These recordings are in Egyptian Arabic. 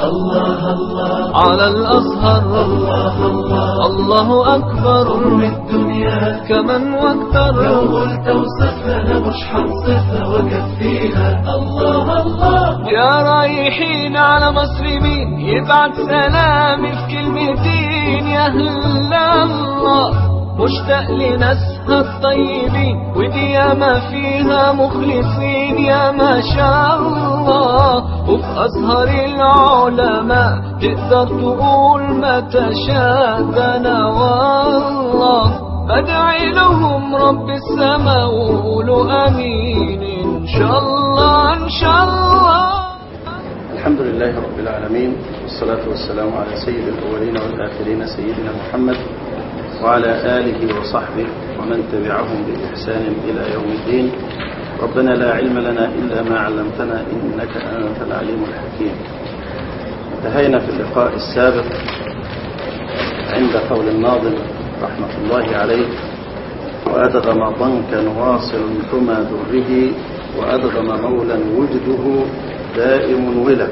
الله الله على الأزهر الله الله الله أكبر قرب الدنيا كمن واكثر لو قلت وصفنا مش حنصفها وكفيها الله الله يا رايحين على مسلمين يبعت سلامي في كلمتين يا أهل الله مشتاق لناسها الطيبين ودي ياما فيها مخلصين يا ما شاء الله وفي أزهر العلماء تقدر تقول ما تشاء ده أنا والله بدعي لهم رب السماء وقولوا امين ان شاء الله ان شاء الله الحمد لله رب العالمين والصلاة والسلام على سيد الأولين والآخرين سيدنا محمد وعلى آله وصحبه ومن تبعهم بإحسان إلى يوم الدين ربنا لا علم لنا إلا ما علمتنا إنك أنت العليم الحكيم انتهينا في اللقاء السابق عند قول الناظم رحمة الله عليه وأدغم ضنكا واصل حمى دره وأدغم مولا وجده دائم ولا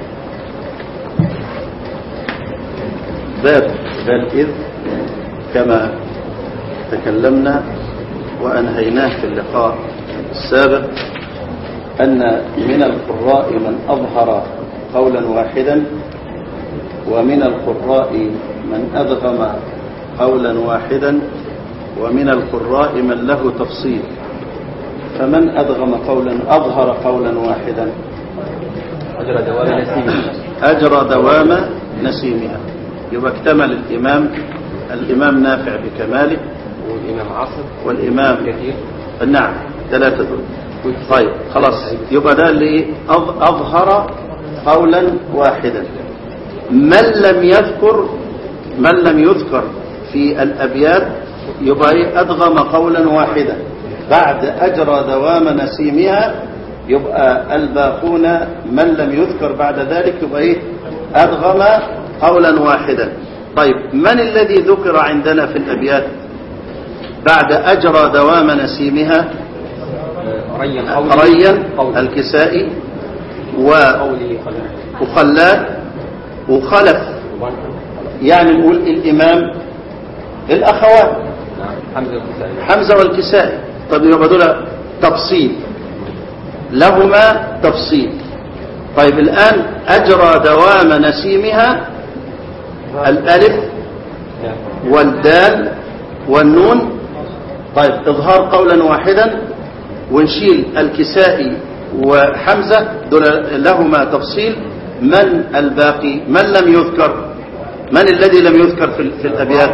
باب بل إذ كما تكلمنا وأنهيناه في اللقاء السابق أن من القراء من أظهر قولا واحدا ومن القراء من أدغم قولا واحدا ومن القراء من له تفصيل فمن أدغم قولا أظهر قولا واحدا أجرى دوام نسيم أجرى دوام نسيمها يبقى اكتمل الإمام الإمام نافع بكماله والإمام عاصم والإمام كثير نعم ثلاثة دول طيب خلاص يبقى ده اللي أظ- أظهر قولا واحدا من لم يذكر من لم يذكر في الأبيات يبقى إيه؟ أدغم قولا واحدا بعد أجرى دوام نسيمها يبقى الباقون من لم يذكر بعد ذلك يبقى إيه أدغم قولا واحدا طيب من الذي ذكر عندنا في الأبيات بعد أجرى دوام نسيمها ريا قولي ريا قولي الكسائي قولي خلق وخلاد وخلف يعني نقول الإمام الأخوات نعم حمزة الكسائي حمزة والكسائي طب يبقى دول تفصيل لهما تفصيل طيب الآن أجرى دوام نسيمها الألف نعم. والدال والنون طيب إظهار قولا واحدا ونشيل الكسائي وحمزة دول لهما تفصيل من الباقي من لم يذكر من الذي لم يذكر في, في الأبيات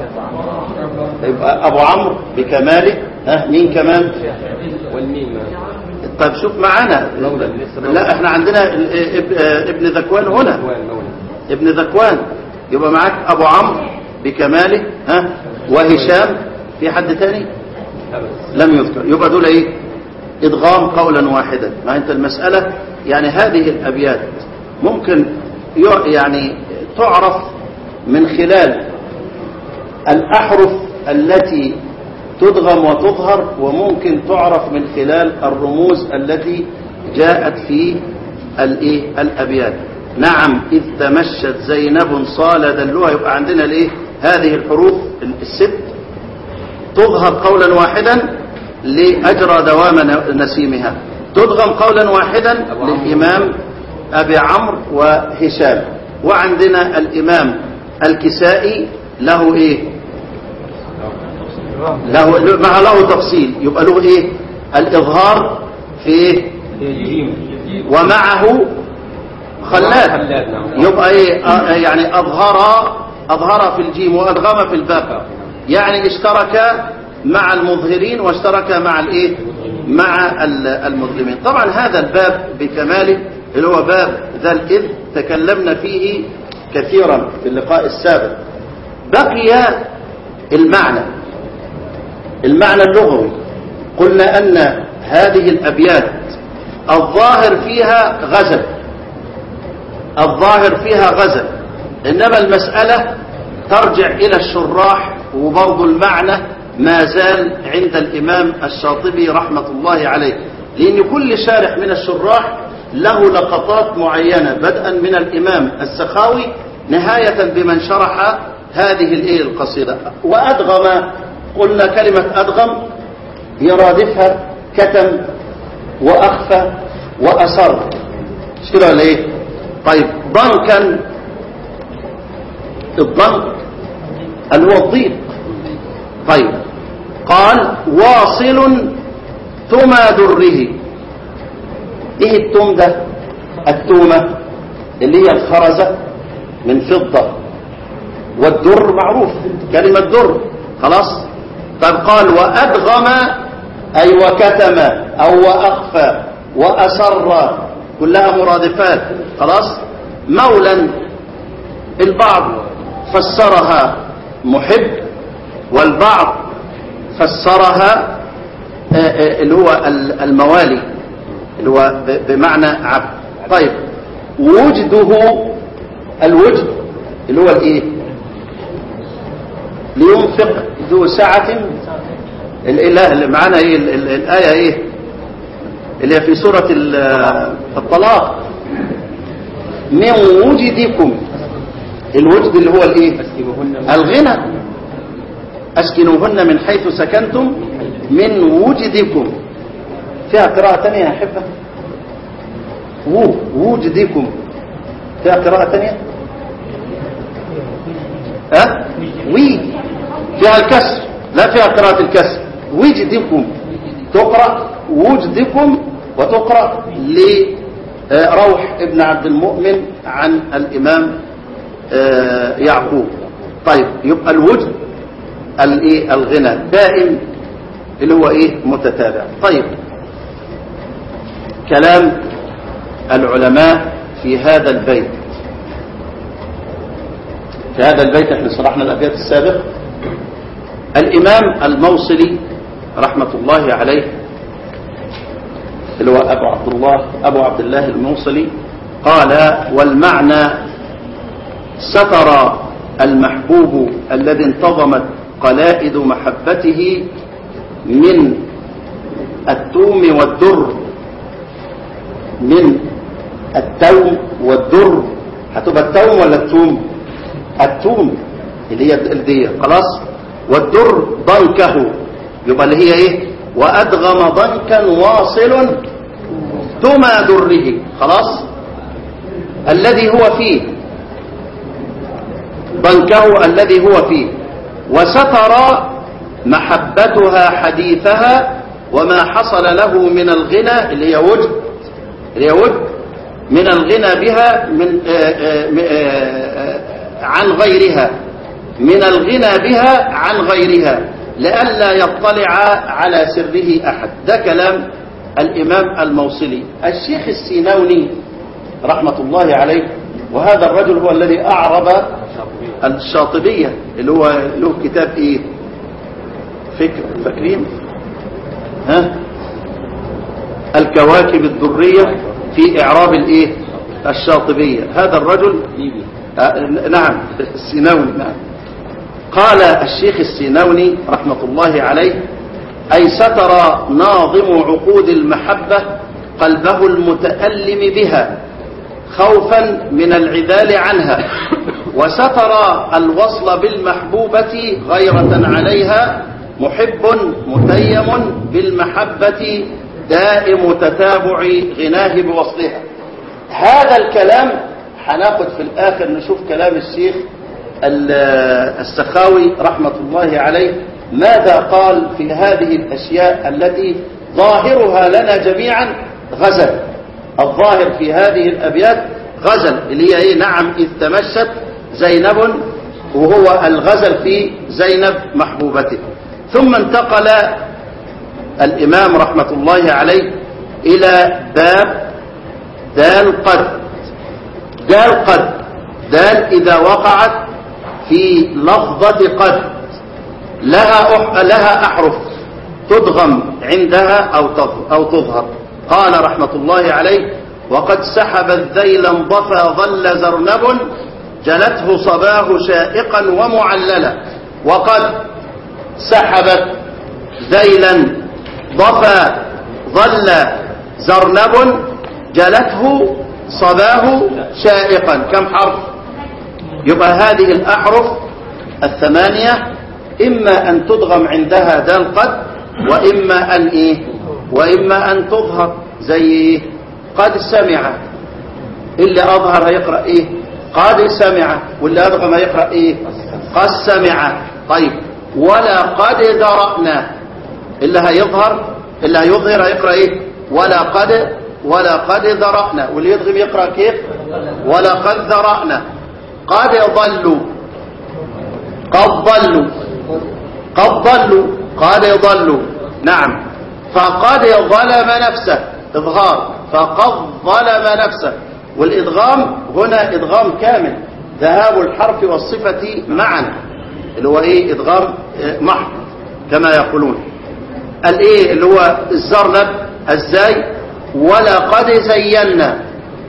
يبقى أبو عمرو بكماله ها مين كمان والميم طيب شوف معانا مولى. لا احنا عندنا ال- اب- ابن ذكوان هنا مولى مولى ابن ذكوان يبقى معاك ابو عمرو بكماله ها وهشام في حد تاني أبس لم يذكر يبقى دول ايه ادغام قولا واحدا ما انت المسألة يعني هذه الابيات ممكن يع- يعني تعرف من خلال الاحرف التي تدغم وتظهر وممكن تعرف من خلال الرموز التي جاءت في الايه الابيات نعم اذ تمشت زينب صال دلوها يبقى عندنا الايه هذه الحروف الست تظهر قولا واحدا لأجرى دوام ن- نسيمها تدغم قولا واحدا للإمام أبي عمرو وهشام وعندنا الإمام الكسائي له إيه له مع له تفصيل يبقى له إيه الإظهار في إيه جيم ومعه خلاد خلاد، نعم. يبقى ايه آه، يعني اظهر اظهر في الجيم وادغم في الباء يعني اشترك مع المظهرين واشترك مع الايه مع ال- المظلمين طبعا هذا الباب بكماله اللي هو باب ذا الاذ تكلمنا فيه كثيرا في اللقاء السابق بقي المعنى المعنى اللغوي قلنا أن هذه الأبيات الظاهر فيها غزل الظاهر فيها غزل إنما المسألة ترجع إلى الشراح وبرضو المعنى ما زال عند الإمام الشاطبي رحمة الله عليه لأن كل شارح من الشراح له لقطات معينة بدءا من الإمام السخاوي نهاية بمن شرح هذه الإيه القصيدة وأدغم قلنا كلمة أدغم يرادفها كتم وأخفى وأسر مش كده ولا إيه طيب ضنكا الضنك اللي هو الضيق طيب قال واصل ثم دره ايه التوم ده التومة اللي هي الخرزة من فضة والدر معروف كلمة در خلاص طيب قال وأدغم أي وكتم أو وأخفى وأسر كلها مرادفات خلاص مولا البعض فسرها محب والبعض فسرها آه، آه، اللي هو ال- الموالي اللي هو ب- بمعنى عبد طيب وجده الوجد اللي هو الايه لينفق ذو سعة الاله اللي معانا ايه ال- ال- الايه ايه اللي هي في سورة ال- الطلاق من وجدكم الوجد اللي هو الايه أسكنوهن الغنى أسكنوهن من حيث سكنتم من وجدكم فيها قراءة تانية يا أحبة و وجدكم فيها قراءة تانية أه؟ وي فيها الكسر لا فيها قراءة الكسر وجدكم تقرأ وجدكم وتقرأ لروح ابن عبد المؤمن عن الإمام آه، يعقوب طيب يبقى الوجد الايه الغنى دائم اللي هو ايه متتابع طيب كلام العلماء في هذا البيت في هذا البيت احنا شرحنا الابيات السابق الامام الموصلي رحمه الله عليه اللي هو ابو عبد الله ابو عبد الله الموصلي قال والمعنى ستر المحبوب الذي انتظمت قلائد محبته من التوم والدر من التوم والدر هتبقى التوم ولا التوم التوم اللي هي الدية خلاص والدر ضنكه يبقى اللي هي ايه وادغم ضنكا واصل تما دره خلاص الذي هو فيه ضنكه الذي هو فيه وستر محبتها حديثها وما حصل له من الغنى اللي هي وجد اللي هي وجد من الغنى بها من آآ آآ آآ عن غيرها من الغنى بها عن غيرها لئلا يطلع على سره أحد ده كلام الإمام الموصلي الشيخ السينوني رحمة الله عليه وهذا الرجل هو الذي أعرب الشاطبية اللي هو له كتاب ايه فكر فاكرين ها الكواكب الدرية في اعراب الايه الشاطبية هذا الرجل ليبي آه نعم السينوني نعم قال الشيخ السينوني رحمة الله عليه أي ستر ناظم عقود المحبة قلبه المتألم بها خوفا من العذال عنها وستر الوصل بالمحبوبة غيرة عليها محب متيم بالمحبة دائم تتابع غناه بوصلها هذا الكلام هناخد في الآخر نشوف كلام الشيخ السخاوي رحمة الله عليه ماذا قال في هذه الأشياء التي ظاهرها لنا جميعا غزل الظاهر في هذه الأبيات غزل اللي هي ايه نعم إذ تمشت زينب وهو الغزل في زينب محبوبته ثم انتقل الإمام رحمة الله عليه إلى باب دال قد دال قد دال إذا وقعت في لفظة قد لها أح لها أحرف تدغم عندها أو أو تظهر قال رحمة الله عليه وقد سحب الذيل انضفى ظل زرنب جلته صباه شائقا ومعللا وقد سحبت ذيلا ضفى ظل زرنب جلته صباه شائقا كم حرف يبقى هذه الأحرف الثمانية إما أن تدغم عندها دال قد وإما أن إيه وإما أن تظهر زي إيه؟ قد سمع اللي أظهر هيقرأ إيه قد سمع واللي أدغم هيقرأ إيه قد سمع طيب ولا قد درأنا اللي هيظهر اللي هيظهر هيقرأ إيه ولا قد ولا قد ذرأنا واللي يدغم يقرأ كيف ولا قد ذرأنا قد ضلوا قد ضلوا قد ضلوا قد ضلوا نعم فقد ظلم نفسه إظهار فقد ظلم نفسه والإدغام هنا إدغام كامل ذهاب الحرف والصفة معا اللي هو إيه إدغام آه، محض كما يقولون الإيه اللي هو الزرنب ازاي ولقد زينا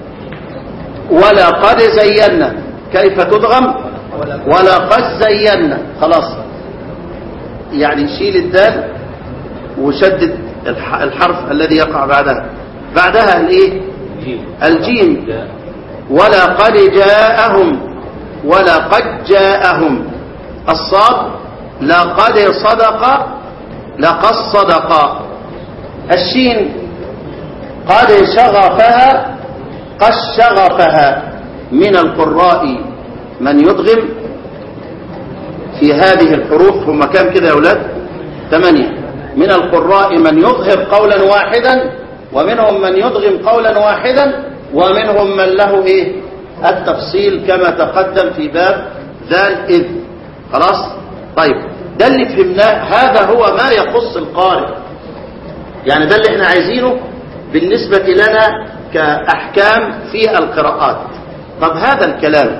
ولقد زينا كيف تدغم ولقد زينا خلاص يعني شيل الدال وشدد الح- الحرف الذي يقع بعدها بعدها الايه جيم الجيم جاء. ولقد جاءهم ولقد جاءهم الصاد لقد صدق لقد صدق الشين قد شغفها قد شغفها من القراء من يدغم في هذه الحروف هم كام كده يا أولاد ثمانية من القراء من يظهر قولا واحدا ومنهم من يدغم قولا واحدا ومنهم من له إيه التفصيل كما تقدم في باب ذا الإذ خلاص طيب ده اللي فهمناه هذا هو ما يخص القارئ يعني ده اللي احنا عايزينه بالنسبة لنا كأحكام في القراءات طب هذا الكلام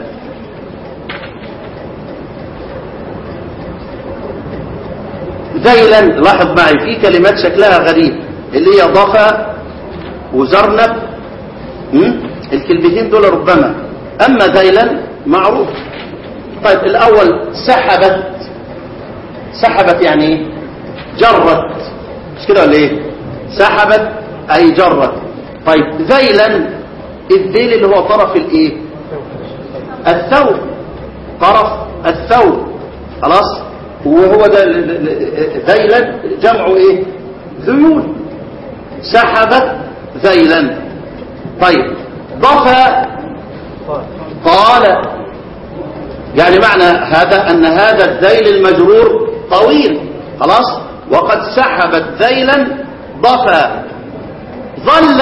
ذيلا لاحظ معي في كلمات شكلها غريب اللي هي ضفا وزرنب م? الكلمتين دول ربما أما ذيلا معروف طيب الأول سحبت سحبت يعني ايه جرت مش كده ولا ايه سحبت اي جرت طيب ذيلا الذيل اللي هو طرف الايه الثوب طرف الثوب خلاص وهو ده ال- ال- ال- ذيلا جمعه ايه ذيول سحبت ذيلا طيب ضفى طال يعني معنى هذا أن هذا الذيل المجرور طويل خلاص وقد سحبت ذيلا ضفا ظل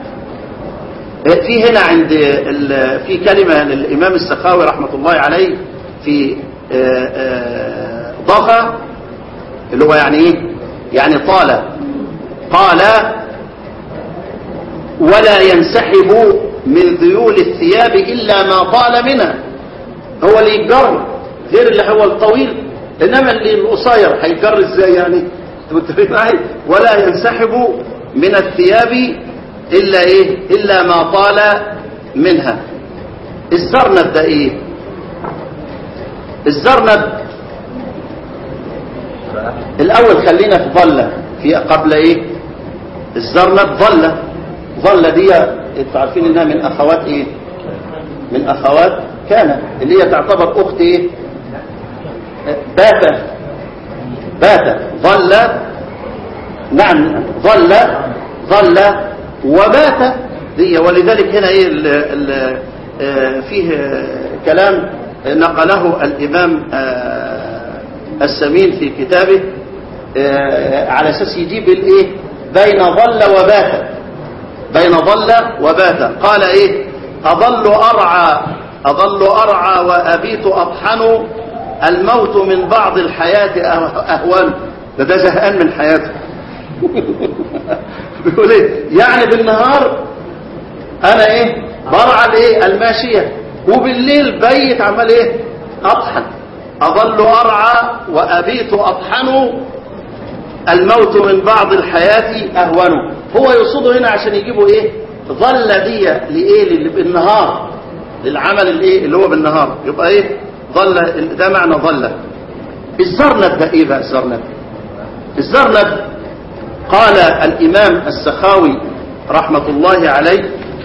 في هنا عند ال- في كلمة للإمام السخاوي رحمة الله عليه في آه، آه، ضفا اللي هو يعني ايه يعني طال قال ولا ينسحب من ذيول الثياب إلا ما طال منها هو اللي يتجر غير اللي هو الطويل انما اللي القصير هيتجر ازاي يعني انت متفق معي ولا ينسحب من الثياب الا ايه الا ما طال منها الزرنب ده ايه الزرنب الاول خلينا في ظله في قبل ايه الزرنب ظله ظله دي انتوا عارفين انها من اخوات ايه من اخوات كان اللي هي تعتبر اخت ايه بات بات ظل نعم ظل ظل وبات دي ولذلك هنا ايه ال ال آه، فيه آه، كلام نقله الامام آه، السمين في كتابه آه، على اساس يجيب الايه بين ظل وبات بين ظل وبات قال ايه اظل ارعى اظل ارعى وابيت اطحن الموت من بعض الحياة أه- اهون ده ده زهقان من حياته بيقول ايه يعني بالنهار انا ايه برعى الايه الماشية وبالليل بيت عمال ايه اطحن اظل ارعى وابيت اطحن الموت من بعض الحياة أهون هو يقصده هنا عشان يجيبوا إيه ظل دي لإيه اللي بالنهار للعمل الإيه اللي هو بالنهار يبقى إيه ظل ده معنى ظل الزرنب ده إيه بقى الزرنب الزرنب قال الإمام السخاوي رحمة الله عليه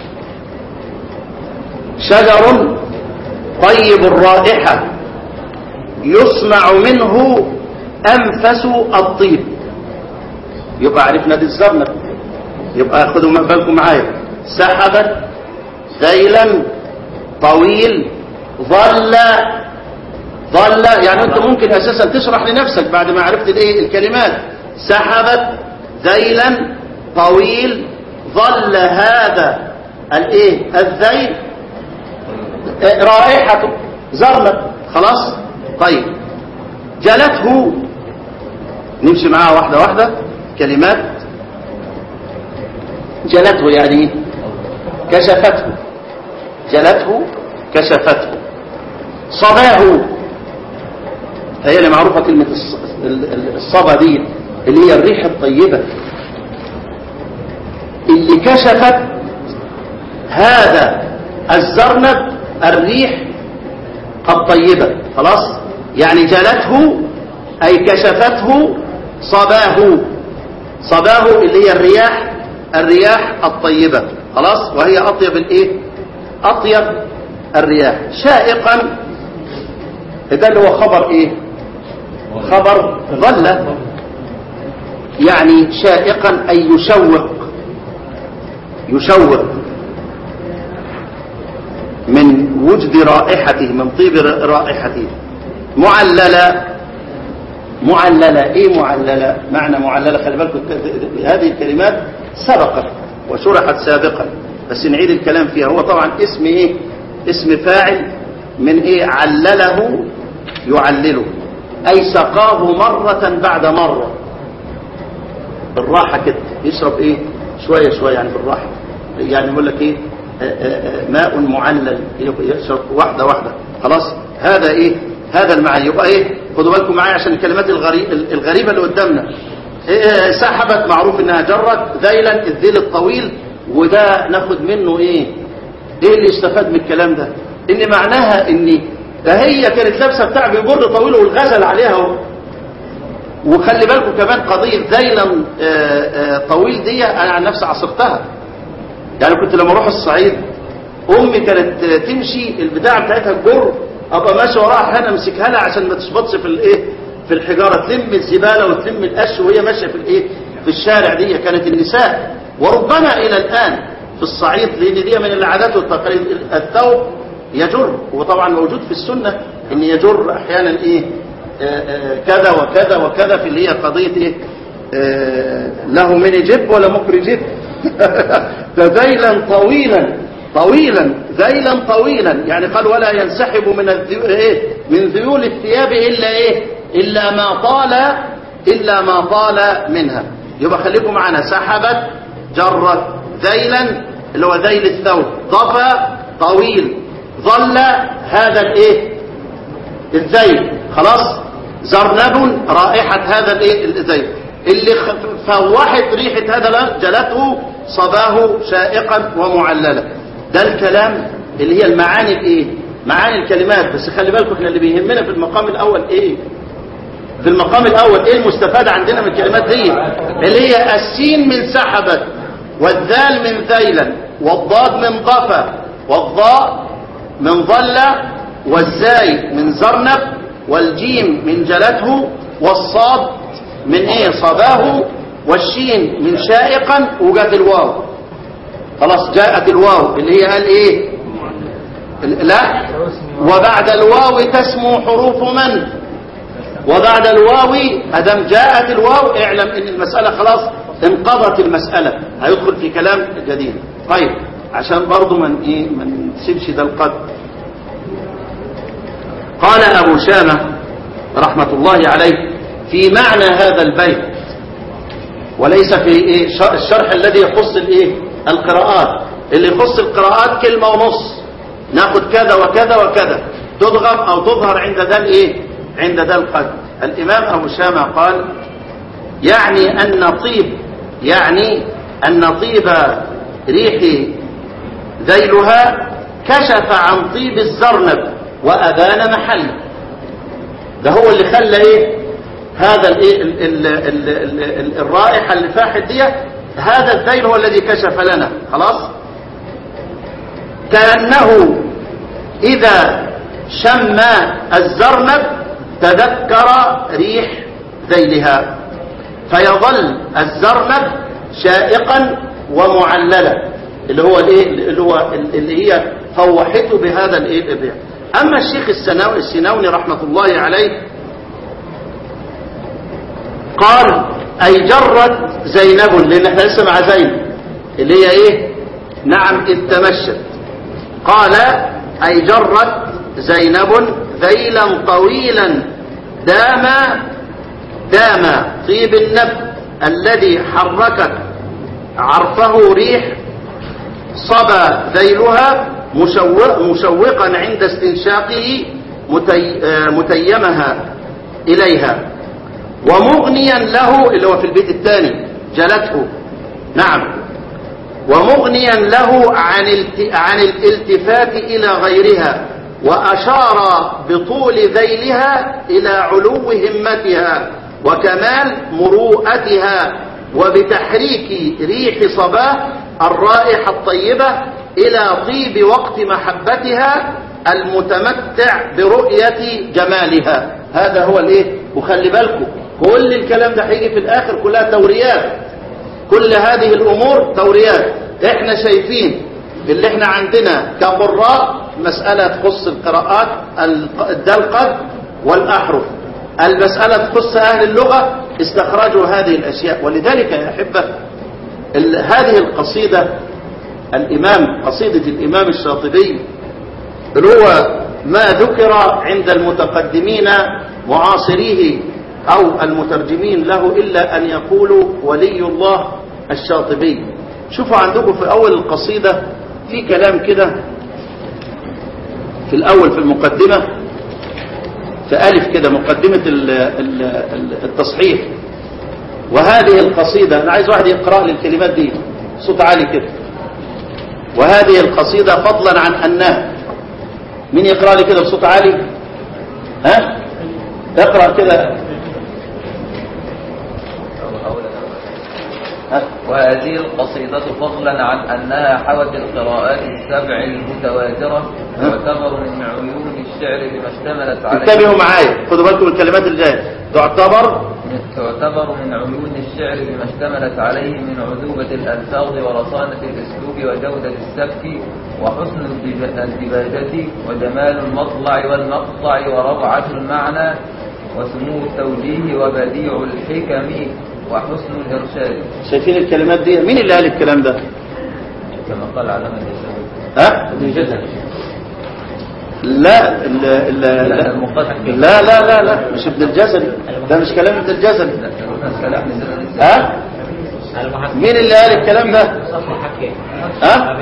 شجر طيب الرائحة يصنع منه أنفس الطيب يبقى عرفنا دي الزرنب يبقى خدوا بالكم معايا سحبت ذيلا طويل ظل ظل يعني انت ممكن اساسا تشرح لنفسك بعد ما عرفت الايه الكلمات سحبت ذيلا طويل ظل هذا الايه الذيل رائحته زرنب خلاص طيب جلته نمشي معاها واحدة واحدة كلمات جلته يعني كشفته جلته كشفته صباه هي اللي معروفة كلمة الص- ال- ال- الصبا دي اللي هي الريح الطيبة اللي كشفت هذا الزرنب الريح الطيبة خلاص يعني جلته أي كشفته صباه صباه اللي هي الرياح الرياح الطيبة خلاص وهي أطيب الإيه أطيب الرياح شائقا ده اللي هو خبر إيه خبر ظل يعني شائقا أي يشوق يشوق من وجد رائحته من طيب رائحته معللة معللة ايه معللة معنى معللة خلي بالكم هذه الكلمات سبقت وشرحت سابقا بس نعيد الكلام فيها هو طبعا اسم ايه اسم فاعل من ايه علله يعلله اي سقاه مرة بعد مرة بالراحة كده يشرب ايه شوية شوية يعني بالراحة يعني يقول لك ايه آه، آه، آه، ماء معلل يشرب واحدة واحدة خلاص هذا ايه هذا المعنى يبقى ايه خدوا بالكم معايا عشان الكلمات الغري- الغريبة اللي قدامنا إيه، سحبت معروف انها جرت ذيلا الذيل الطويل وده ناخد منه ايه ايه اللي استفاد من الكلام ده ان معناها ان ده هي كانت لابسه بتاع بيجر طويل والغزل عليها اهو وخلي بالكم كمان قضية ذيلا آه، آه، طويل دي انا عن نفسي عصرتها يعني كنت لما اروح الصعيد امي كانت آه، تمشي البتاعه بتاعتها الجر ابقى ماشي وراها انا امسكها لها عشان ما تشبطش في الايه في الحجاره تلم الزباله وتلم القش وهي ماشيه في الايه في الشارع دي كانت النساء وربما الى الان في الصعيد لان دي من العادات والتقاليد الثوب يجر وطبعا موجود في السنه ان يجر احيانا ايه آه، آه، كذا وكذا وكذا في اللي هي قضيه ايه آه، له من جب ولا مكر جب فذيلا طويلا طويلا ذيلا طويلا يعني قال ولا ينسحب من الذيو ايه من ذيول الثياب الا ايه الا ما طال الا ما طال منها يبقى خليكم معنا سحبت جرت ذيلا اللي هو ذيل الثوب ضفى طويل ظل هذا الايه الذيل خلاص زرنب رائحة هذا الايه الذيل اللي خ- فوحت ريحة هذا لا- جلته صباه شائقا ومعللا ده الكلام اللي هي المعاني الايه معاني الكلمات بس خلي بالكم احنا اللي بيهمنا في المقام الاول ايه في المقام الاول ايه المستفاد عندنا من الكلمات دي اللي هي السين من سحبت والذال من ذيلا والضاد من ضفى والضاء من ظل والزاي من زرنب والجيم من جلته والصاد من ايه صباه والشين من شائقا وجات الواو خلاص جاءت الواو اللي هي قال ايه لا وبعد الواو تسمو حروف من وبعد الواو ادم جاءت الواو اعلم ان المسألة خلاص انقضت المسألة هيدخل في كلام جديد طيب عشان برضو من ايه ما نسيبش ده القدر قال ابو شامة رحمة الله عليه في معنى هذا البيت وليس في إيه ش- الشرح الذي يخص الايه القراءات اللي يخص القراءات كلمة ونص ناخد كذا وكذا وكذا تضغم او تظهر عند ذا الايه عند ذا القدر الامام ابو شامة قال يعني ان طيب يعني ان طيب ريح ذيلها كشف عن طيب الزرنب وابان محله ده هو اللي خلى ايه هذا الايه ال- ال- ال- ال- ال- الرائحه اللي فاحت دي هذا الذيل هو الذي كشف لنا خلاص كانه إذا شم الزرنب تذكر ريح ذيلها فيظل الزرنب شائقا ومعللا اللي هو الايه اللي هو اللي هي فوحته بهذا الايه الابيع اما الشيخ السناوي السناوني رحمه الله عليه قال اي جرت زينب لان احنا لسه مع زينب اللي هي ايه نعم اذ تمشت قال اي جرت زينب ذيلا طويلا دام دام طيب النب الذي حركت عرفه ريح صبا ذيلها مشوق مشوقا عند استنشاقه متي متيمها إليها ومغنيا له اللي هو في البيت الثاني جلته نعم ومغنيا له عن عن الالتفات إلى غيرها وأشار بطول ذيلها إلى علو همتها وكمال مروءتها وبتحريك ريح صباه الرائحة الطيبة إلى طيب وقت محبتها المتمتع برؤية جمالها هذا هو الايه وخلي بالكم كل الكلام ده هيجي في الآخر كلها توريات كل هذه الأمور توريات احنا شايفين اللي احنا عندنا كقراء مسألة تخص القراءات الدلقة والأحرف المسألة تخص أهل اللغة استخرجوا هذه الأشياء ولذلك يا أحبة هذه القصيدة الإمام قصيدة الإمام الشاطبي اللي هو ما ذكر عند المتقدمين معاصريه أو المترجمين له إلا أن يقولوا ولي الله الشاطبي شوفوا عندكم في أول القصيدة في كلام كده في الأول في المقدمة في ألف كده مقدمة التصحيح وهذه القصيدة أنا عايز واحد يقرأ لي الكلمات دي صوت عالي كده وهذه القصيدة فضلا عن أنها مين يقرأ لي كده بصوت عالي ها اقرأ كده وهذه القصيدة فضلا عن أنها حوت القراءات السبع المتواترة تعتبر من عيون الشعر بما اشتملت عليه انتبهوا معايا خدوا بالكم الكلمات الجاية تعتبر تعتبر من عيون الشعر بما اشتملت عليه من عذوبة الألفاظ ورصانة الأسلوب وجودة السبك وحسن الدباجة وجمال المطلع والمقطع وروعة المعنى وسمو التوجيه وبديع الحكم وحسن الإرشاد شايفين الكلمات دي مين اللي قال الكلام ده كما قال علامة الإسلام ها ابن جزري لا لا لا لا المقدم لا لا لا, لا مش ابن الجزري ده مش كلام ابن الجزري كلام ها مين اللي قال الكلام ده ها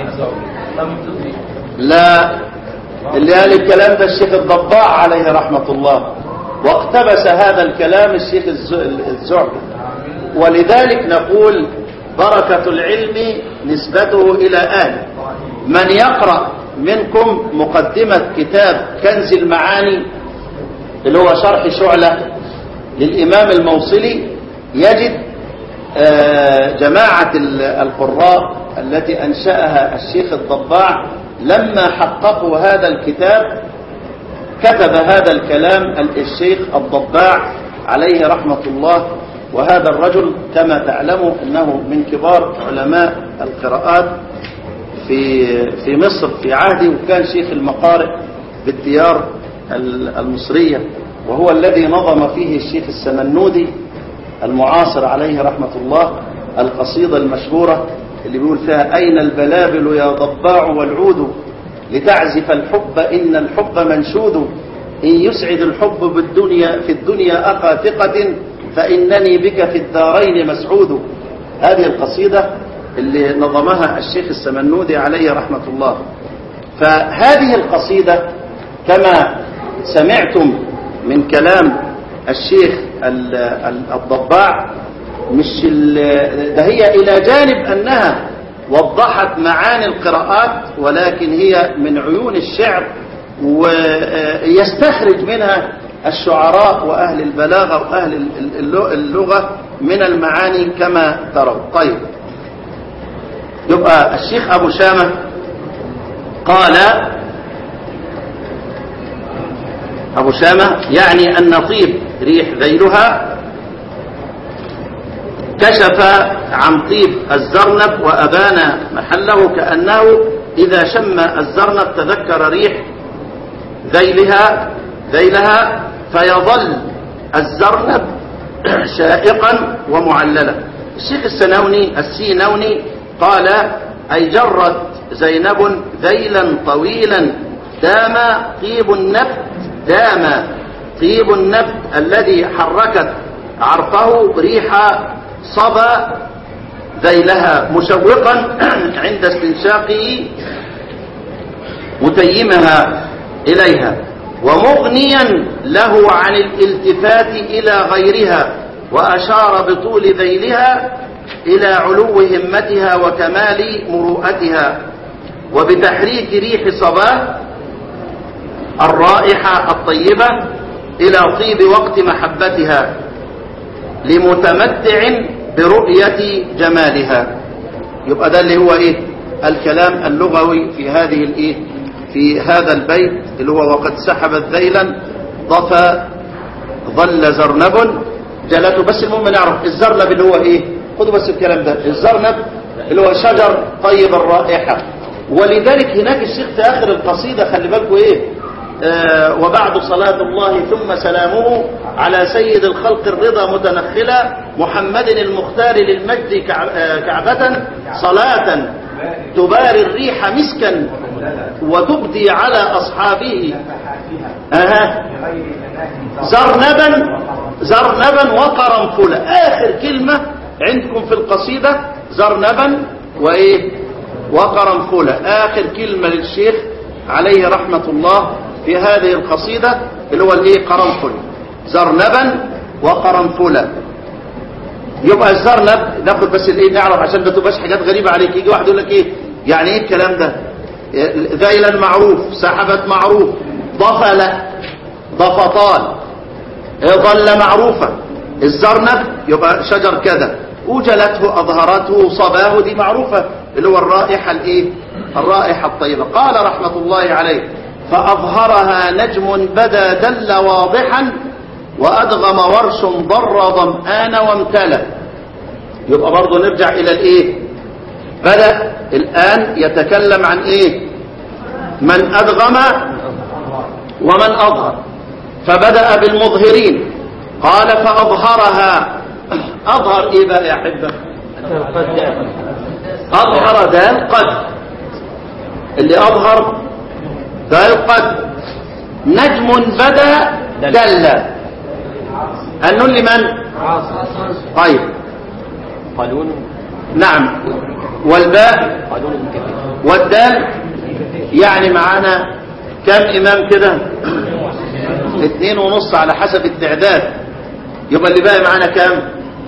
لا اللي قال الكلام ده الشيخ الضباع عليه رحمة الله واقتبس هذا الكلام الشيخ الز- الزعبي ولذلك نقول بركة العلم نسبته إلى أهل من يقرأ منكم مقدمة كتاب كنز المعاني اللي هو شرح شعلة للإمام الموصلي يجد آه، جماعة ال- القراء التي أنشأها الشيخ الضباع لما حققوا هذا الكتاب كتب هذا الكلام الشيخ الضباع عليه رحمة الله وهذا الرجل كما تعلموا أنه من كبار علماء القراءات في في مصر في عهده وكان شيخ المقارئ بالديار ال- المصرية وهو الذي نظم فيه الشيخ السمنودي المعاصر عليه رحمة الله القصيدة المشهورة اللي بيقول فيها أين البلابل يا ضباع والعود لتعزف الحب إن الحب منشود إن يسعد الحب بالدنيا في الدنيا أخا ثقة فإنني بك في الدارين مسعود هذه القصيدة اللي نظمها الشيخ السمنودي عليه رحمة الله فهذه القصيدة كما سمعتم من كلام الشيخ ال- ال- الضباع مش ال- ده هي إلى جانب أنها وضحت معاني القراءات ولكن هي من عيون الشعر ويستخرج منها الشعراء وأهل البلاغة وأهل ال- ال- اللغة من المعاني كما ترون طيب يبقى الشيخ أبو شامة قال أبو شامة يعني أن طيب ريح ذيلها كشف عن طيب الزرنب وأبان محله كأنه إذا شم الزرنب تذكر ريح ذيلها ذيلها فيظل الزرنب شائقا ومعللا الشيخ السنوني السينوني قال أي جرت زينب ذيلا طويلا دام طيب النبت دام طيب النبت الذي حركت عرفه ريح صبا ذيلها مشوقا عند استنشاقه متيمها إليها ومغنيا له عن الالتفات إلى غيرها وأشار بطول ذيلها إلى علو همتها وكمال مروءتها وبتحريك ريح صباه الرائحة الطيبة إلى طيب وقت محبتها لمتمتع برؤية جمالها يبقى ده اللي هو إيه الكلام اللغوي في هذه الإيه في هذا البيت اللي هو وقد سحبت ذيلا ضفى ظل زرنب جلته بس المهم نعرف الزرنب اللي هو ايه خدوا بس الكلام ده الزرنب اللي هو شجر طيب الرائحة ولذلك هناك الشيخ في آخر القصيدة خلي بالكم ايه آه وبعد صلاة الله ثم سلامه على سيد الخلق الرضا متنخلا محمد المختار للمجد كع- آه، كعبة صلاة تباري الريح مسكا وتبدي على أصحابه أها زرنبا زرنبا وقرنفلا آخر كلمة عندكم في القصيدة زرنبا وإيه وقرنفلا آخر كلمة للشيخ عليه رحمة الله في هذه القصيدة اللي هو الإيه قرنفل زرنبا وقرنفلا يبقى الزرنب ناخد بس الايه نعرف عشان ما تبقاش حاجات غريبه عليك يجي واحد يقول لك ايه يعني ايه الكلام ده ذيلا معروف سحبت معروف ضفل ضفطان ظل معروفا الزرنب يبقى شجر كذا وجلته اظهرته صباه دي معروفه اللي هو الرائحه الايه الرائحه الطيبه قال رحمه الله عليه فاظهرها نجم بدا دل واضحا وأدغم ورش ضر ظمآن وامتلى يبقى برضه نرجع إلى الإيه بدأ الآن يتكلم عن إيه من أدغم ومن أظهر فبدأ بالمظهرين قال فأظهرها أظهر إيه بقى يا أحبة أظهر دال قد اللي أظهر دال قد نجم بدا دل النون لمن طيب قالون نعم والباء قالون ابن كثير والدال يعني معانا كم امام كده اثنين ونص على حسب التعداد يبقى اللي باقي معانا كام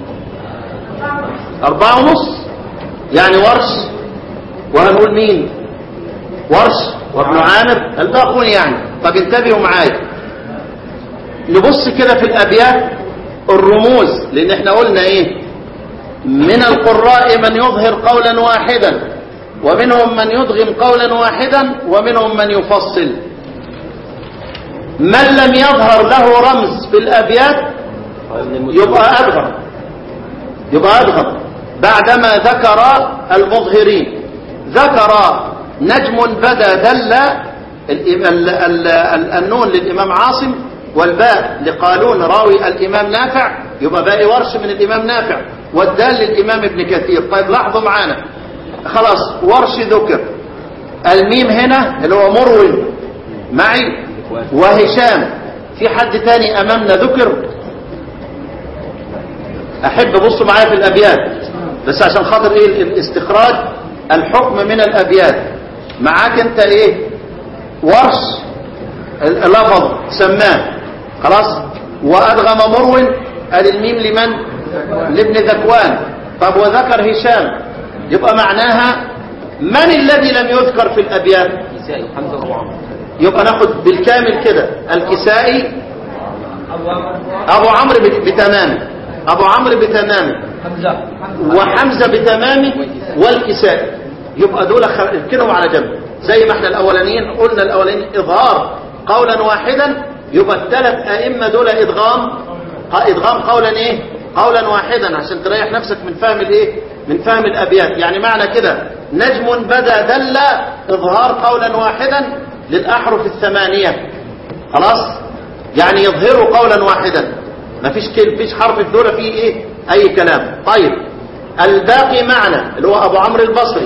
اربعة ونص يعني ورش وهنقول مين ورش وابن عامر الباقون يعني طب انتبهوا معايا نبص كده في الابيات الرموز لان احنا قلنا ايه من القراء من يظهر قولا واحدا ومنهم من يدغم قولا واحدا ومنهم من يفصل من لم يظهر له رمز في الابيات قال ابن المسلم يبقى ادغم يبقى ادغم بعدما ذكر المظهرين ذكر نجم بدا دل الإم- ال- ال- ال- النون للامام عاصم والباء لقالون راوي الامام نافع يبقى باقي ورش من الامام نافع والدال للامام ابن كثير طيب لاحظوا معانا خلاص ورش ذكر الميم هنا اللي هو مروي معي وهشام في حد تاني امامنا ذكر احب بصوا معايا في الابيات بس عشان خاطر ايه الاستخراج الحكم من الابيات معاك انت ايه ورش اللفظ سماه خلاص وادغم مرو قال الميم لمن لابن ذكوان طب وذكر هشام يبقى معناها من الذي لم يذكر في الابيات نسائي وحمزه وابو عمرو يبقى ناخد بالكامل كده الكسائي ابو عمرو بت- بتمامه ابو عمرو بتمامه وحمزه بتمامه والكسائي يبقى دول خ- اركنهم على جنب زي ما احنا الاولانيين قلنا الاولانيين اظهار قولا واحدا يبقى الثلاث ائمه دول ادغام ق- ادغام قولا ايه قولا واحدا عشان تريح نفسك من فهم الايه من فهم الابيات يعني معنى كده نجم بدا دل اظهار قولا واحدا للاحرف الثمانيه خلاص يعني يظهروا قولا واحدا ما فيش كل فيش حرف في دول فيه ايه اي كلام طيب الباقي معنى اللي هو ابو عمرو البصري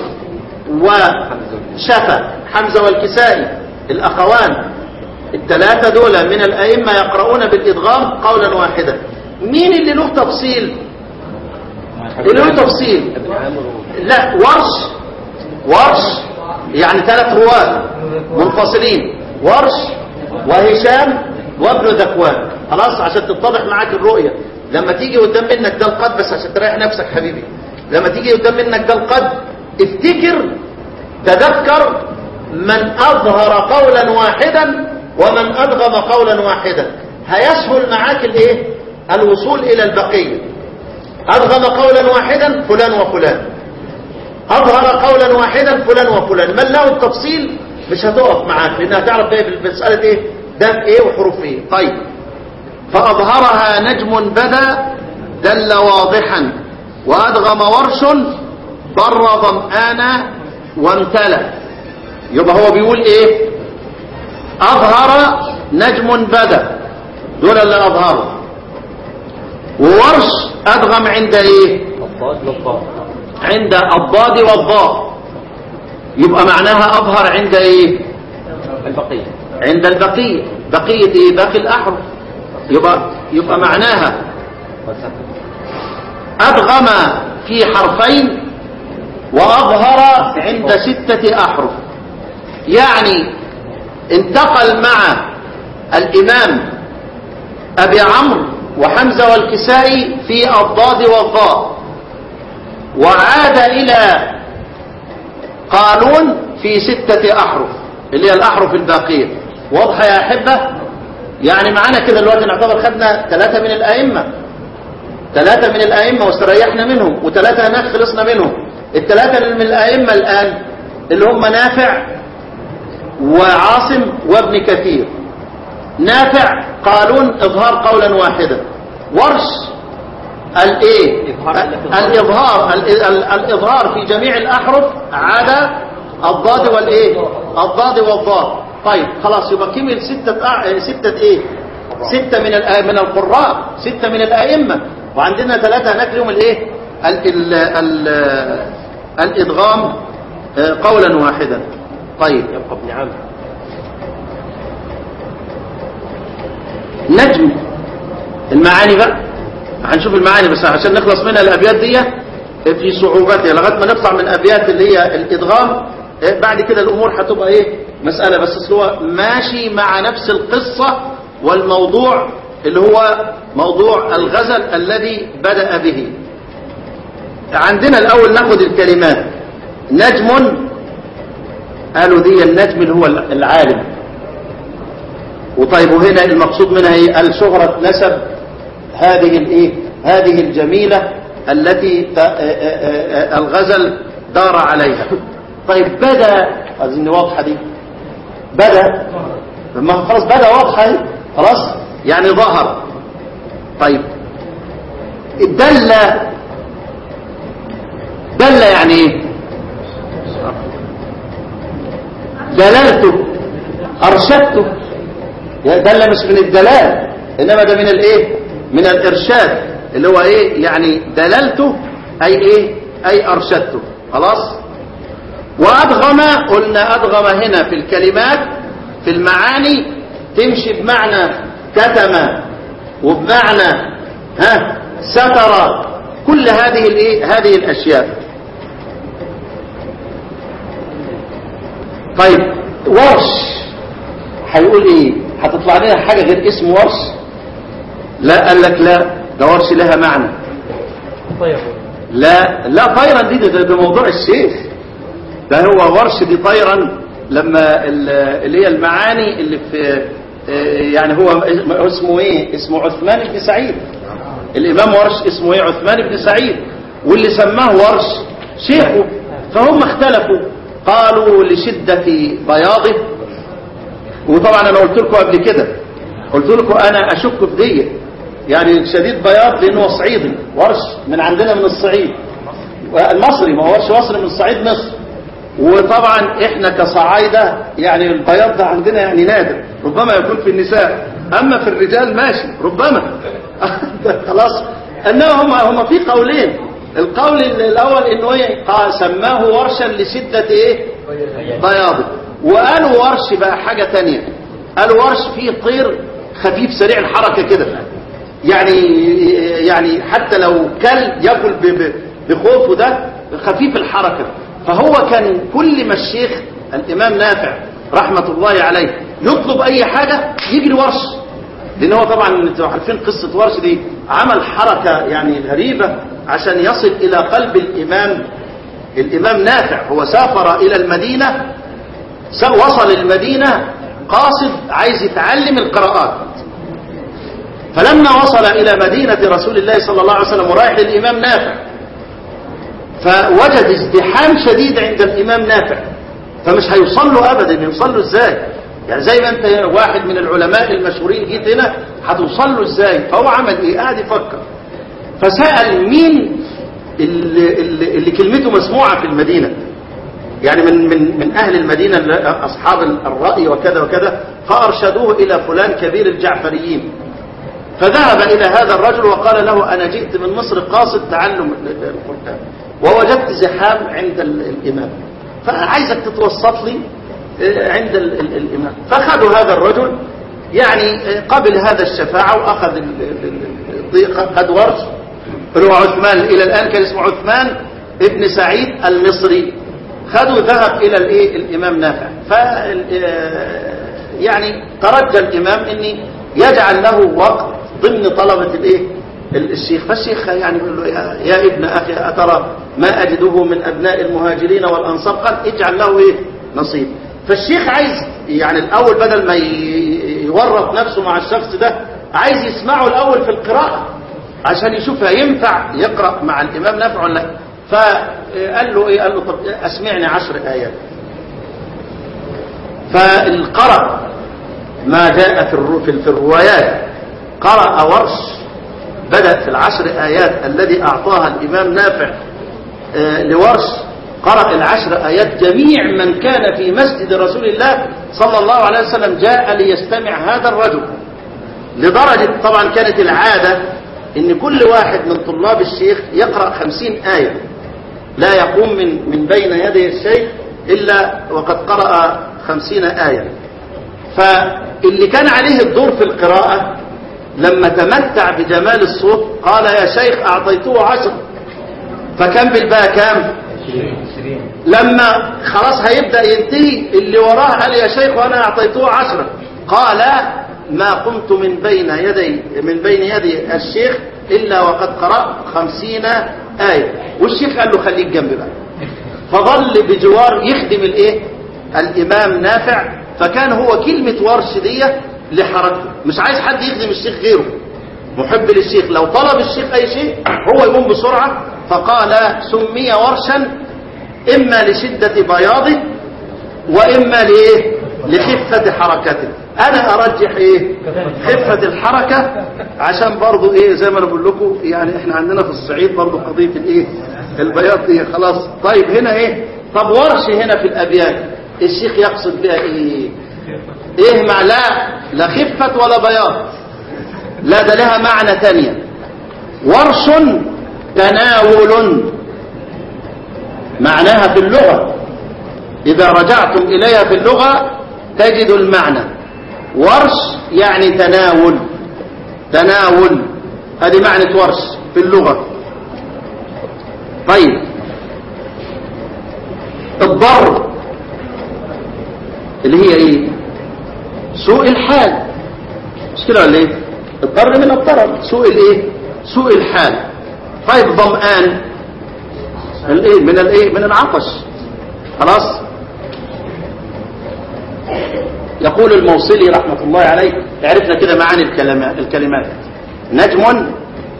وشفا حمزه والكسائي الاخوان الثلاثه دول من الائمه يقرؤون بالادغام قولا واحدا مين اللي له تفصيل اللي له تفصيل ابن عامر لا ورش ورش يعني ثلاث رواد منفصلين ورش وهشام وابن ذكوان خلاص عشان تتضح معاك الرؤية لما تيجي قدام منك ده القد بس عشان تريح نفسك حبيبي لما تيجي قدام منك ده القد افتكر تذكر من أظهر قولا واحدا ومن أدغم قولا واحدا هيسهل معاك الايه الوصول إلى البقية أدغم قولا واحدا فلان وفلان أظهر قولا واحدا فلان وفلان من له التفصيل مش هتقف معاك لأنها تعرف بقى بالمسألة إيه ده في إيه وحروف إيه طيب فأظهرها نجم بدا دل واضحا وأدغم ورش ضر ظمآن وامتلى يبقى هو بيقول إيه أظهر نجم بدا دول اللي أظهروا وورش أدغم عند إيه الضاد والضاء عند الضاد والضاء يبقى معناها أظهر عند إيه البقية عند البقية بقية إيه باقي الأحرف يبقى, يبقى معناها والسكن أدغم في حرفين وأظهر عند ستة أحرف يعني انتقل مع الإمام أبي عمرو وحمزة والكسائي في الضاد والضاء وعاد إلى قانون في ستة أحرف اللي هي الأحرف الباقية واضحة يا أحبة يعني معانا كده دلوقتي نعتبر خدنا ثلاثة من الأئمة ثلاثة من الأئمة واستريحنا منهم وثلاثة هناك خلصنا منهم الثلاثة من الأئمة الآن اللي هم نافع وعاصم وابن كثير نافع قالون إظهار قولا واحدا ورش الايه الاظهار ال- ال- الاظهار في جميع الاحرف عدا الضاد والايه الضاد والضاد طيب خلاص يبقى كمل ستة أع... ستة ايه ستة من الأ... من القراء ستة من الائمة وعندنا ثلاثة هناك لهم الايه ال... ال... ال... الادغام آه، قولا واحدا طيب يبقى ابن عامر نجم المعاني بقى هنشوف المعاني بس عشان نخلص منها الابيات دي في صعوبتها لغايه ما نطلع من ابيات اللي هي الادغام إيه، بعد كده الامور هتبقى ايه مساله بس أصل هو ماشي مع نفس القصه والموضوع اللي هو موضوع الغزل الذي بدا به عندنا الاول ناخد الكلمات نجم قالوا دي النجم اللي هو العالم وطيب وهنا المقصود منها ايه الشهرة نسب هذه الايه هذه الجميلة التي ت- آه- آه- آه- الغزل دار عليها طيب بدا اظن واضحة دي بدا ما هو خلاص بدا واضحة اهي. خلاص يعني ظهر طيب دل دل يعني ايه دللته ارشدته دل مش من الدلال انما ده من الايه من الارشاد اللي هو ايه يعني دللته اي ايه اي ارشدته خلاص وادغم قلنا ادغم هنا في الكلمات في المعاني تمشي بمعنى كتم وبمعنى ها ستر كل هذه الايه هذه الاشياء طيب ورش هيقول ايه هتطلع لنا حاجة غير اسم ورش لا قال لك لا ده ورش لها معنى لا لا طيرا دي ده, ده موضوع الشيخ ده هو ورش دي طيرا لما ال- اللي هي المعاني اللي في آه، يعني هو اسمه ايه اسمه عثمان بن سعيد الامام ورش اسمه ايه عثمان بن سعيد واللي سماه ورش شيخه فهم اختلفوا قالوا لشدة بياضه وطبعا انا قلت لكم قبل كده قلت لكم انا اشك في دي يعني شديد بياض لانه هو صعيدي ورش من عندنا من الصعيد المصري ما هو ورش مصري من صعيد مصر وطبعا احنا كصعايدة يعني البياض ده عندنا يعني نادر ربما يكون في النساء اما في الرجال ماشي ربما خلاص انما هم هم في قولين القول الاول انه ايه قال سماه ورشا لشدة ايه بياضه وقالوا ورش بقى حاجة تانية قالوا ورش فيه طير خفيف سريع الحركة كده يعني يعني حتى لو كل ياكل ب- ب- بخوفه ده خفيف الحركة فهو كان كل ما الشيخ الإمام نافع رحمة الله عليه يطلب أي حاجة يجري ورش لأن هو طبعا انتوا عارفين قصة ورش دي عمل حركة يعني غريبة عشان يصل إلى قلب الإمام الإمام نافع هو سافر إلى المدينة س- وصل المدينة قاصد عايز يتعلم القراءات فلما وصل إلى مدينة رسول الله صلى الله عليه وسلم ورايح للإمام نافع فوجد ازدحام شديد عند الإمام نافع فمش هيوصل له أبدا يوصل له إزاي يعني زي ما أنت واحد من العلماء المشهورين جيت هنا هتوصل له إزاي فهو عمل إيه قاعد يفكر فسأل مين اللي, اللي, اللي كلمته مسموعة في المدينة يعني من من من أهل المدينة اللي- أصحاب الرأي وكذا وكذا فأرشدوه إلى فلان كبير الجعفريين فذهب إلى هذا الرجل وقال له أنا جئت من مصر قاصد تعلم القرآن ووجدت زحام عند ال- الإمام فعايزك تتوسط لي آه، عند ال- ال- الإمام فأخذوا هذا الرجل يعني آه، قبل هذا الشفاعة وأخذ ال- ال- ال- الضيقة قد ورش اللي هو عثمان إلى الآن كان اسمه عثمان ابن سعيد المصري خدوا ذهب إلى الإيه الإمام نافع ف يعني ترجى الإمام أن يجعل له وقت ضمن طلبة الإيه الشيخ فالشيخ يعني يقول له يا, يا ابن أخي أترى ما أجده من أبناء المهاجرين والأنصار قال اجعل له إيه نصيب فالشيخ عايز يعني الأول بدل ما ي- يورط نفسه مع الشخص ده عايز يسمعه الأول في القراءة عشان يشوف ينفع يقرأ مع الإمام نافع ولا لا فقال له إيه قال له طب أسمعني عشر آيات فالقرأ ما جاء في الرو- في في الروايات قرأ ورش بدأ في العشر آيات الذي أعطاها الإمام نافع آه، لورش قرأ العشر آيات جميع من كان في مسجد رسول الله صلى الله عليه وسلم جاء ليستمع هذا الرجل لدرجة طبعا كانت العادة ان كل واحد من طلاب الشيخ يقرأ خمسين آية لا يقوم من, من بين يدي الشيخ إلا وقد قرأ خمسين آية فاللي كان عليه الدور في القراءة لما تمتع بجمال الصوت قال يا شيخ أعطيته عشر فكم بالباء كام لما خلاص هيبدأ ينتهي اللي وراه قال يا شيخ وأنا أعطيته عشرة قال ما قمت من بين يدي من بين يدي الشيخ إلا وقد قرأت خمسين آية والشيخ قال له خليك جنبي بقى فظل بجوار يخدم الايه الإمام نافع فكان هو كلمة ورش دي لحركته مش عايز حد يخدم الشيخ غيره محب للشيخ لو طلب الشيخ أي شيء هو يقوم بسرعة فقال سمي ورشا إما لشدة بياضه وإما لإيه لخفة حركته أنا أرجح إيه خفة الحركة عشان برضو إيه زي ما أنا بقول لكم يعني إحنا عندنا في الصعيد برضو قضية الإيه البياض دي خلاص طيب هنا إيه طب ورش هنا في الأبيات الشيخ يقصد بها إيه إيه مع لا لا خفة ولا بياض لا ده لها معنى تانية ورش تناول معناها في اللغة إذا رجعتم إليها في اللغة تجد المعنى ورش يعني تناول تناول هذه معنى ورش في اللغة طيب الضر اللي هي ايه سوء الحال مش كده ولا ايه الضر من الضرر سوء الايه سوء الحال طيب ظمآن الايه من الايه من العطش خلاص يقول الموصلي رحمة الله عليه عرفنا كده معاني الكلمات الكلمات نجم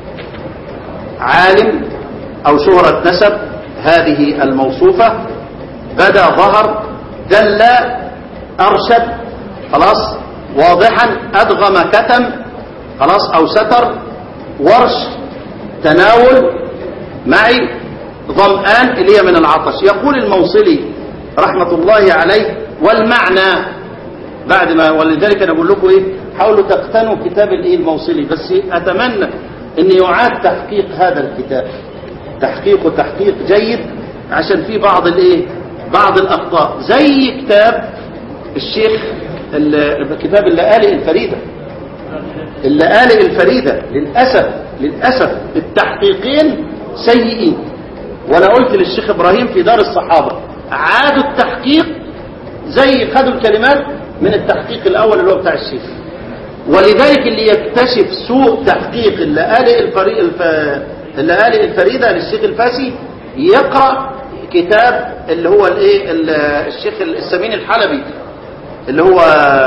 عالم أو شهرة نسب هذه الموصوفة بدا ظهر دل أرشد خلاص واضحا أدغم كتم خلاص أو ستر ورش تناول معي ظمآن اللي هي من العطش يقول الموصلي رحمة الله عليه والمعنى بعد ما ولذلك انا بقول لكم ايه حاولوا تقتنوا كتاب الايه الموصلي بس اتمنى ان يعاد تحقيق هذا الكتاب تحقيقه تحقيق جيد عشان في بعض الايه بعض الاخطاء زي كتاب الشيخ ال- كتاب اللآلئ الفريده اللآلئ الفريده للاسف للاسف التحقيقين سيئين وانا قلت للشيخ ابراهيم في دار الصحابه عادوا التحقيق زي خدوا الكلمات من التحقيق الاول اللي هو بتاع الشيخ ولذلك اللي يكتشف سوء تحقيق اللآلئ الفري... الف... اللآلئ الفريدة للشيخ الفاسي يقرأ كتاب اللي هو الايه ال- الشيخ السمين الحلبي اللي هو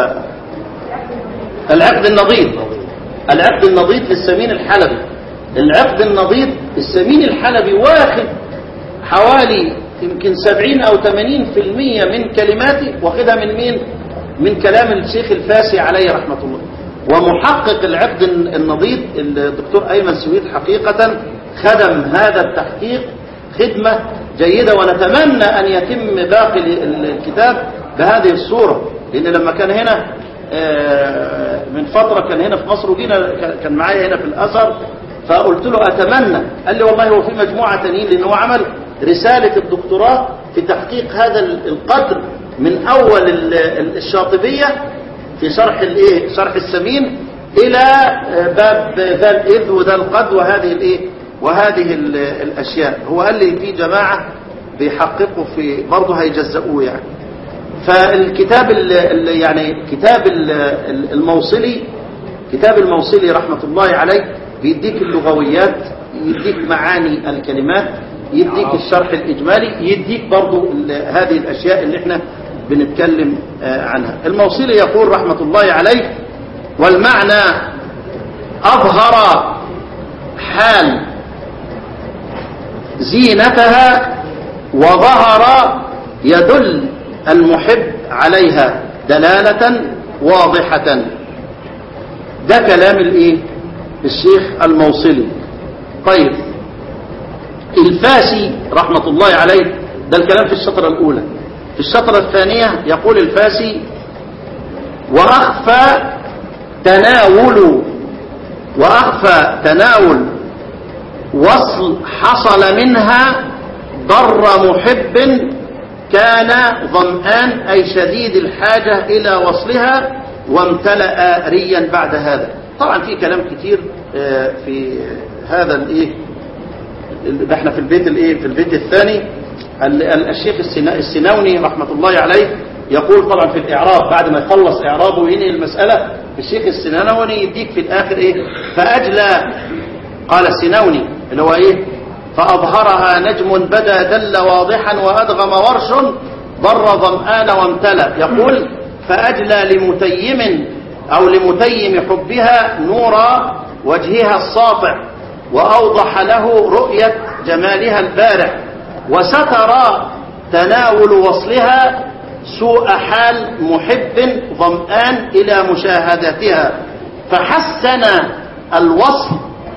العقد النضيد العقد النضيد للسمين الحلبي العقد النضيد السمين الحلبي واخد حوالي يمكن 70 او 80% من كلماتي واخدها من مين من كلام الشيخ الفاسي عليه رحمة الله ومحقق العقد النضيد الدكتور ايمن سويد حقيقة خدم هذا التحقيق خدمة جيدة ونتمنى ان يتم باقي الكتاب بهذه الصورة لان لما كان هنا آه، من فترة كان هنا في مصر وجينا كان معايا هنا في الأثر فقلت له أتمنى قال لي والله هو في مجموعة تانيين لأنه هو عمل رسالة الدكتوراه في تحقيق هذا القدر من أول ال- ال- الشاطبية في شرح الايه شرح السمين إلى آه، باب ذا الإذ وذا القد وهذه الايه وهذه ال- الأشياء هو قال لي في جماعة بيحققوا في برضه هيجزئوه يعني فالكتاب ال ال يعني كتاب ال ال- الموصلي كتاب الموصلي رحمة الله عليه بيديك اللغويات يديك معاني الكلمات يديك الشرح الإجمالي يديك برضو ال- هذه الأشياء اللي احنا بنتكلم آه، عنها الموصلي يقول رحمة الله عليه والمعنى أظهر حال زينتها وظهر يدل المحب عليها دلالة واضحة ده كلام الايه الشيخ الموصلي طيب الفاسي رحمة الله عليه ده الكلام في الشطرة الأولى في الشطرة الثانية يقول الفاسي وأخفى تناول وأخفى تناول وصل حصل منها ضر محب كان ظمآن أي شديد الحاجة إلى وصلها وامتلأ ريا بعد هذا طبعا في كلام كتير آه، في هذا الايه ده احنا في البيت الايه في البيت الثاني ال- ال- الشيخ السنا- السناوني رحمة الله عليه يقول طبعا في الإعراب بعد ما يخلص إعرابه وينهي المسألة الشيخ السناوني يديك في الآخر إيه فأجلى قال السناوني اللي هو إيه فأظهرها نجم بدا دل واضحا وأدغم ورش ضر ظمآن وامتلأ يقول فأجلى لمتيم أو لمتيم حبها نور وجهها الساطع وأوضح له رؤية جمالها البارع وستر تناول وصلها سوء حال محب ظمآن إلى مشاهدتها فحسن الوصل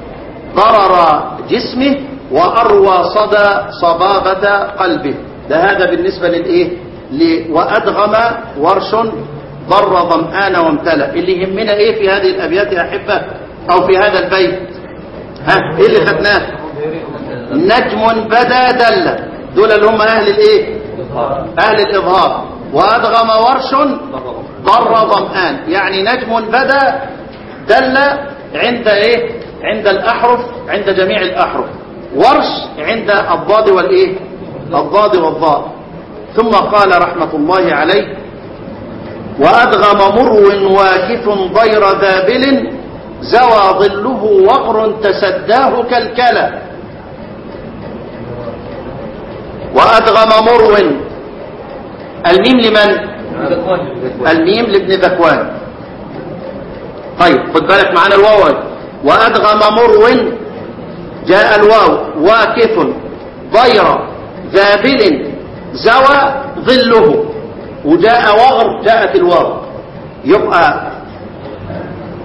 ضرر جسمه وأروى صدى صبابة قلبه ده هذا بالنسبة للإيه ل- وأدغم ورش ضر ظمآن وامتلأ اللي يهمنا إيه في هذه الأبيات يا أحبة أو في هذا البيت ها إيه اللي خدناه نجم بدا دل دول اللي هم أهل الإيه أهل الإظهار وأدغم ورش ضر ظمآن يعني نجم بدا دل عند إيه عند الأحرف عند جميع الأحرف ورش عند الضاد والإيه الضاد والضاء ثم قال رحمة الله عليه وأدغم مرو واكف ضير ذابل زوى ظله وغر تسداه كالكلى وأدغم مرو الميم لمن الميم لابن ذكوان طيب خد بالك معانا الواو وأدغم مرو جاء الواو واكف ضير ذابل زوى ظله وجاء وغر جاءت الواو يبقى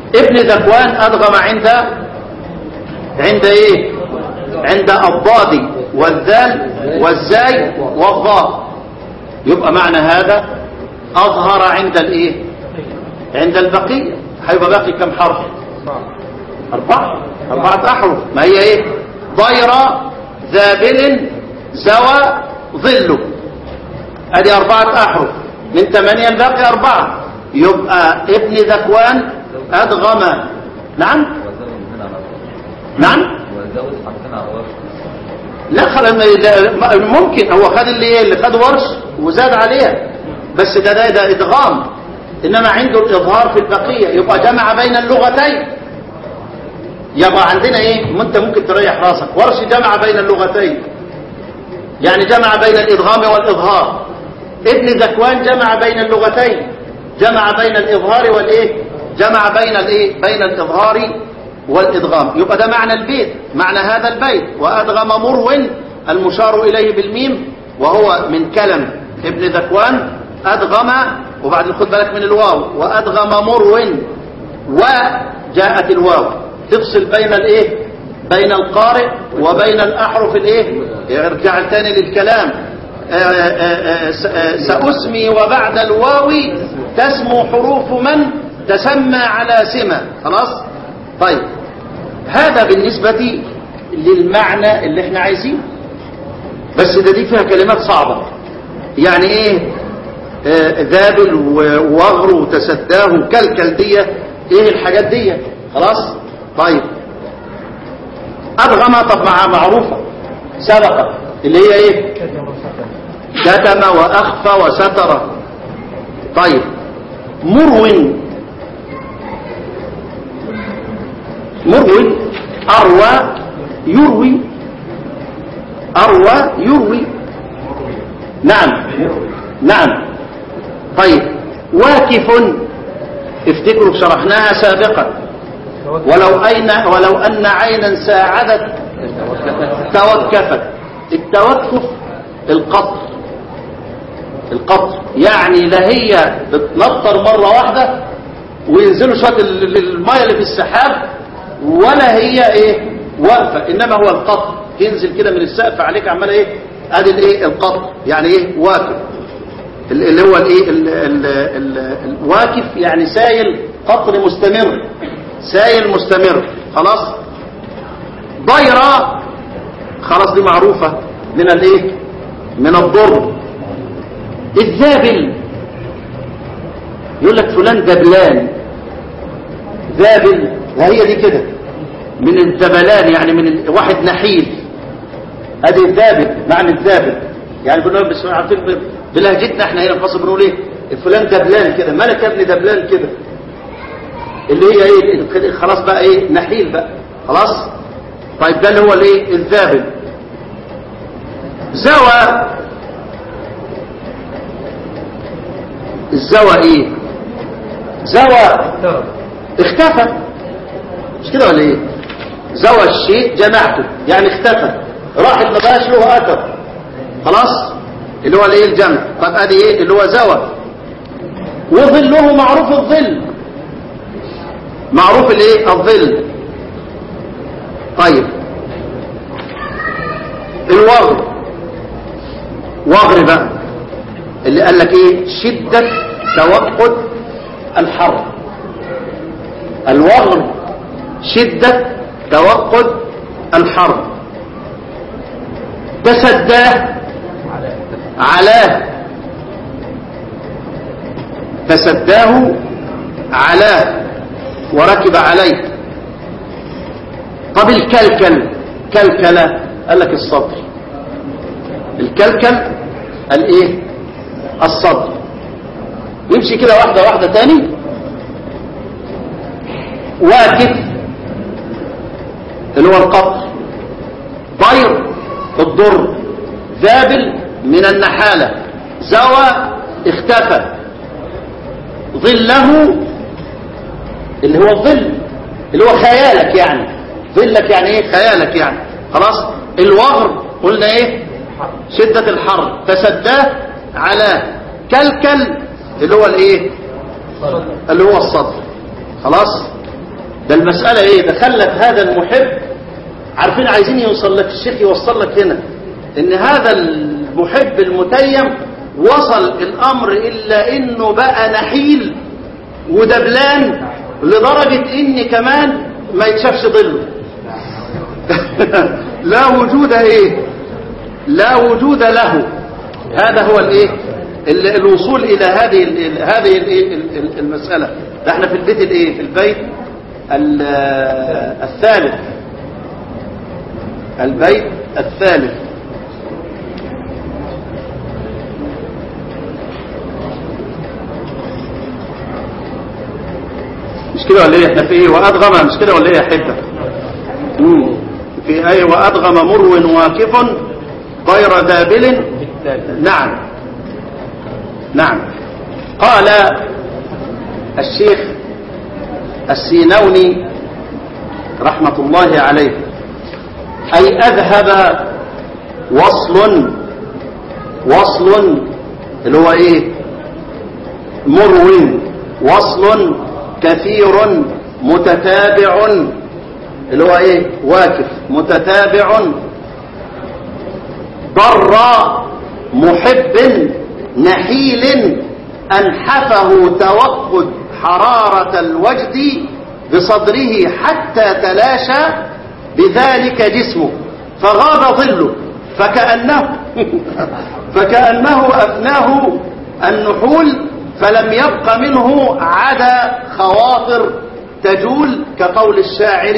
ابن ذكوان أدغم عند عند ايه عند الضاد والذال والزاي والضاء يبقى معنى هذا أظهر عند الايه عند البقية هيبقى باقي كم حرف أربعة أربعة أحرف ما هي إيه ضيرة ذابل زوى ظله أدي أربعة أحرف من ثمانية الباقي أربعة يبقى ابن ذكوان أدغم نعم وزود من على الوصف نعم وزود حرفين على الوصف لا خلاص ما- ده- ممكن هو خد اللي إيه؟ اللي خد ورش وزاد عليها بس ده ده, ده ادغام انما عنده الاظهار في البقيه يبقى جمع بين اللغتين يبقى عندنا ايه ما انت ممكن تريح راسك ورش جمع بين اللغتين يعني جمع بين الادغام والاظهار ابن ذكوان جمع بين اللغتين جمع بين الاظهار والايه جمع بين الايه بين الاظهار والادغام يبقى ده معنى البيت معنى هذا البيت وادغم مرو المشار اليه بالميم وهو من كلم ابن ذكوان ادغم وبعدين خد بالك من الواو وادغم مرو وجاءت الواو تفصل بين الايه بين القارئ وبين الاحرف الايه ارجع تاني للكلام آه، آه، آه، س- آه، سأسمي وبعد الواو تسمو حروف من تسمى على سمة خلاص طيب هذا بالنسبة للمعنى اللي احنا عايزينه بس ده دي فيها كلمات صعبة يعني ايه آه، ذابل ووغر وتسداه وكلكل دي ايه الحاجات دي خلاص طيب أدغم طب مع معروفة سبقت اللي هي ايه كتم وأخفى وستر طيب مرو مرو أروى يروي أروى يروي نعم نعم طيب واكف افتكروا شرحناها سابقا ولو أين ولو أن عينا ساعدت توكفت التوقف القطر القطر يعني لا هي بتنطر مرة واحدة وينزلوا شوية ال- ال- المية اللي في السحاب ولا هي ايه واقفة انما هو القطر تنزل كده من السقف عليك عمال ايه ادي الايه القطر يعني ايه واقف ال- اللي هو الايه ال- ال- ال- الواقف يعني سايل قطر مستمر سايل مستمر خلاص ضيرة خلاص دي معروفة من الايه من الضر الذابل يقول لك فلان دبلان ذابل وهي دي كده من الذبلان يعني من ال- واحد نحيل ادي الذابل معنى الذابل يعني كنا بس عارفين ب- بلهجتنا احنا هنا في مصر بنقول ايه فلان دبلان كده ملك يا ابني دبلان كده اللي هي ايه خلاص بقى ايه نحيل بقى خلاص طيب ده اللي هو الايه الذابل زوى الزوى ايه زوى اختفى مش كده ولا ايه زوى الشيء جمعته يعني اختفى راحت ما بقاش له اثر خلاص اللي هو الايه الجمع طب ادي ايه اللي هو زوى وظله معروف الظل معروف الايه الظل طيب الوغر وغر بقى اللي قال لك ايه شدة توقد الحر الوغر شدة توقد الحر تسداه علاه فسداه علاه وركب عليه طب الكلكل كلكلة قال لك الصدر الكلكل الايه الصدر يمشي كده واحدة واحدة تاني واكف اللي هو القطر طير الضر ذابل من النحالة زوى اختفى ظله اللي هو الظل اللي هو خيالك يعني ظلك يعني ايه خيالك يعني خلاص الوغر قلنا ايه شدة الحر تسداه على كلكل اللي هو الايه اللي هو الصدر خلاص ده المسألة ايه ده خلت هذا المحب عارفين عايزين يوصل لك الشيخ يوصل لك هنا ان هذا المحب المتيم وصل الامر الا انه بقى نحيل ودبلان لدرجة ان كمان ما يتشافش ظله لا وجود ايه لا وجود له هذا هو الايه ال- الوصول الى هذه ال- ال- هذه الايه ال- ال- المسألة ده احنا في البيت الايه في البيت ال- الثالث البيت الثالث مش كده ولا ايه احنا في ايه وادغم مش كده ولا ايه يا حته مم. في ايه وادغم مرو واكف غير ذابل نعم نعم قال الشيخ السينوني رحمة الله عليه أي أذهب وصل وصل اللي هو إيه مرو وصل كثير متتابع اللي هو إيه واكف متتابع ضر محب نحيل أنحفه توقد حرارة الوجد بصدره حتى تلاشى بذلك جسمه فغاب ظله فكأنه فكأنه أفناه النحول فلم يبق منه عدا خواطر تجول كقول الشاعر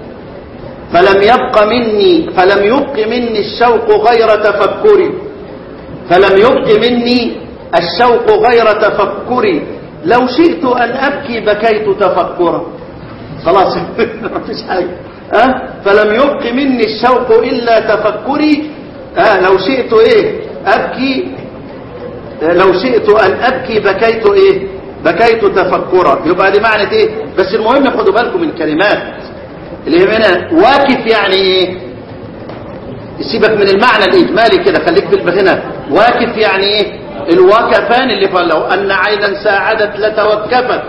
فلم يبق مني فلم يبق مني الشوق غير تفكري فلم يبق مني الشوق غير تفكري لو شئت أن أبكي بكيت تفكرا خلاص مفيش حاجة أه؟ فلم يبق مني الشوق إلا تفكري أه؟ لو شئت إيه أبكي لو شئت أن أبكي بكيت إيه بكيت تفكرا يبقى دي معنى إيه بس المهم خدوا بالكم من الكلمات اللي هي هنا واكف يعني إيه سيبك من المعنى الإجمالي كده خليك في هنا واكف يعني إيه الوكفان اللي فلو أن عينا ساعدت لتوكفت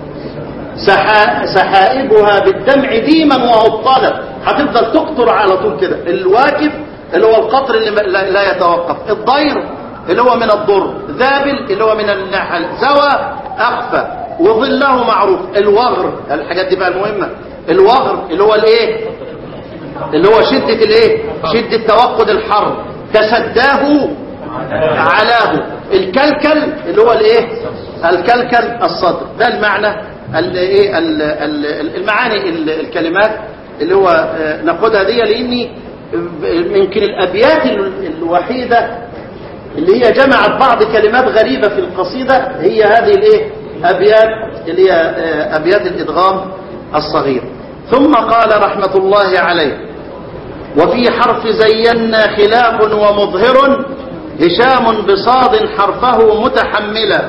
سحا سحائبها بالدمع ديما وعطلت هتفضل تقطر على طول كده الواكف اللي هو القطر اللي لا لا يتوقف الضير اللي هو من الضر ذابل اللي هو من النحل زوى أخفى وظله معروف الوغر الحاجات دي بقى المهمة الوغر اللي هو الايه اللي هو شدة الايه شدة توقد الحر تسداه علاه الكلكل اللي هو الايه الكلكل الصدر ده المعنى الايه ال- ال- المعاني ال- الكلمات اللي هو آه، ناخدها دي لاني يمكن الابيات ال- الوحيده اللي هي جمعت بعض كلمات غريبه في القصيده هي هذه الايه ابيات اللي هي آه، ابيات الادغام الصغير ثم قال رحمه الله عليه وفي حرف زينا خلاف ومظهر هشام بصاد حرفه متحملا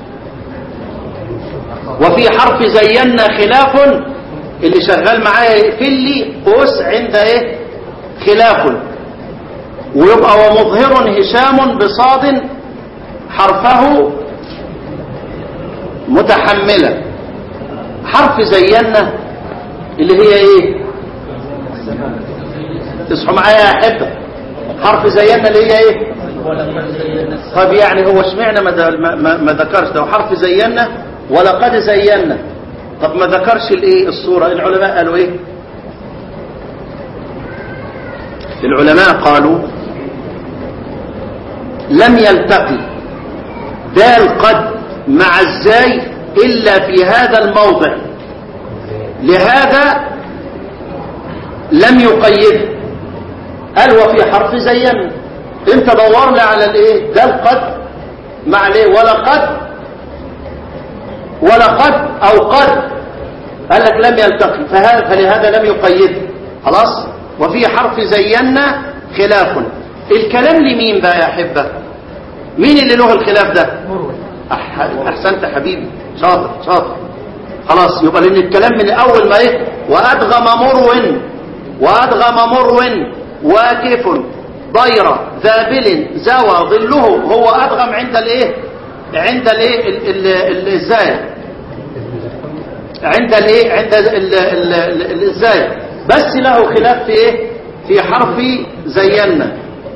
وفي حرف زينا خلاف اللي شغال معايا يقفل لي قوس عند ايه خلاف ويبقى ومظهر هشام بصاد حرفه متحملا حرف زينا اللي هي ايه تصحوا معايا يا احبه حرف زينا اللي هي ايه طب يعني هو اشمعنى ما, د- ما, ما, ما ذكرش ده حرف زينا ولقد زينا طب ما ذكرش الايه الصوره العلماء قالوا ايه العلماء قالوا لم يلتقي دال قد مع الزاي الا في هذا الموضع لهذا لم يقيده قال وفي حرف زينا انت دورنا على الايه ده القد مع الايه ولقد ولقد او قد قال لك لم يلتقي فهذا فلهذا لم يقيده خلاص وفي حرف زينا خلاف الكلام لمين بقى يا احبه مين اللي له الخلاف ده أح- احسنت يا حبيبي شاطر شاطر خلاص يبقى لان الكلام من اول ما ايه وادغم مرو وادغم مرو واكف ضيرة ذابل زوى ظله هو ادغم عند الايه عند الايه ال- ال- ال- الزاي عند الايه عند ال- ال- ال- ال- الزاي بس له خلاف في ايه في حرف زينا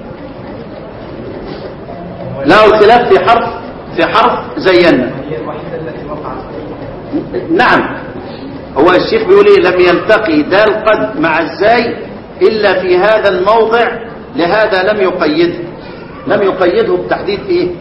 له خلاف في حرف في حرف زينا نعم هو الشيخ بيقول ايه لم يلتقي دال قد مع الزاي الا في هذا الموضع لهذا لم يقيده لم يقيده بتحديد ايه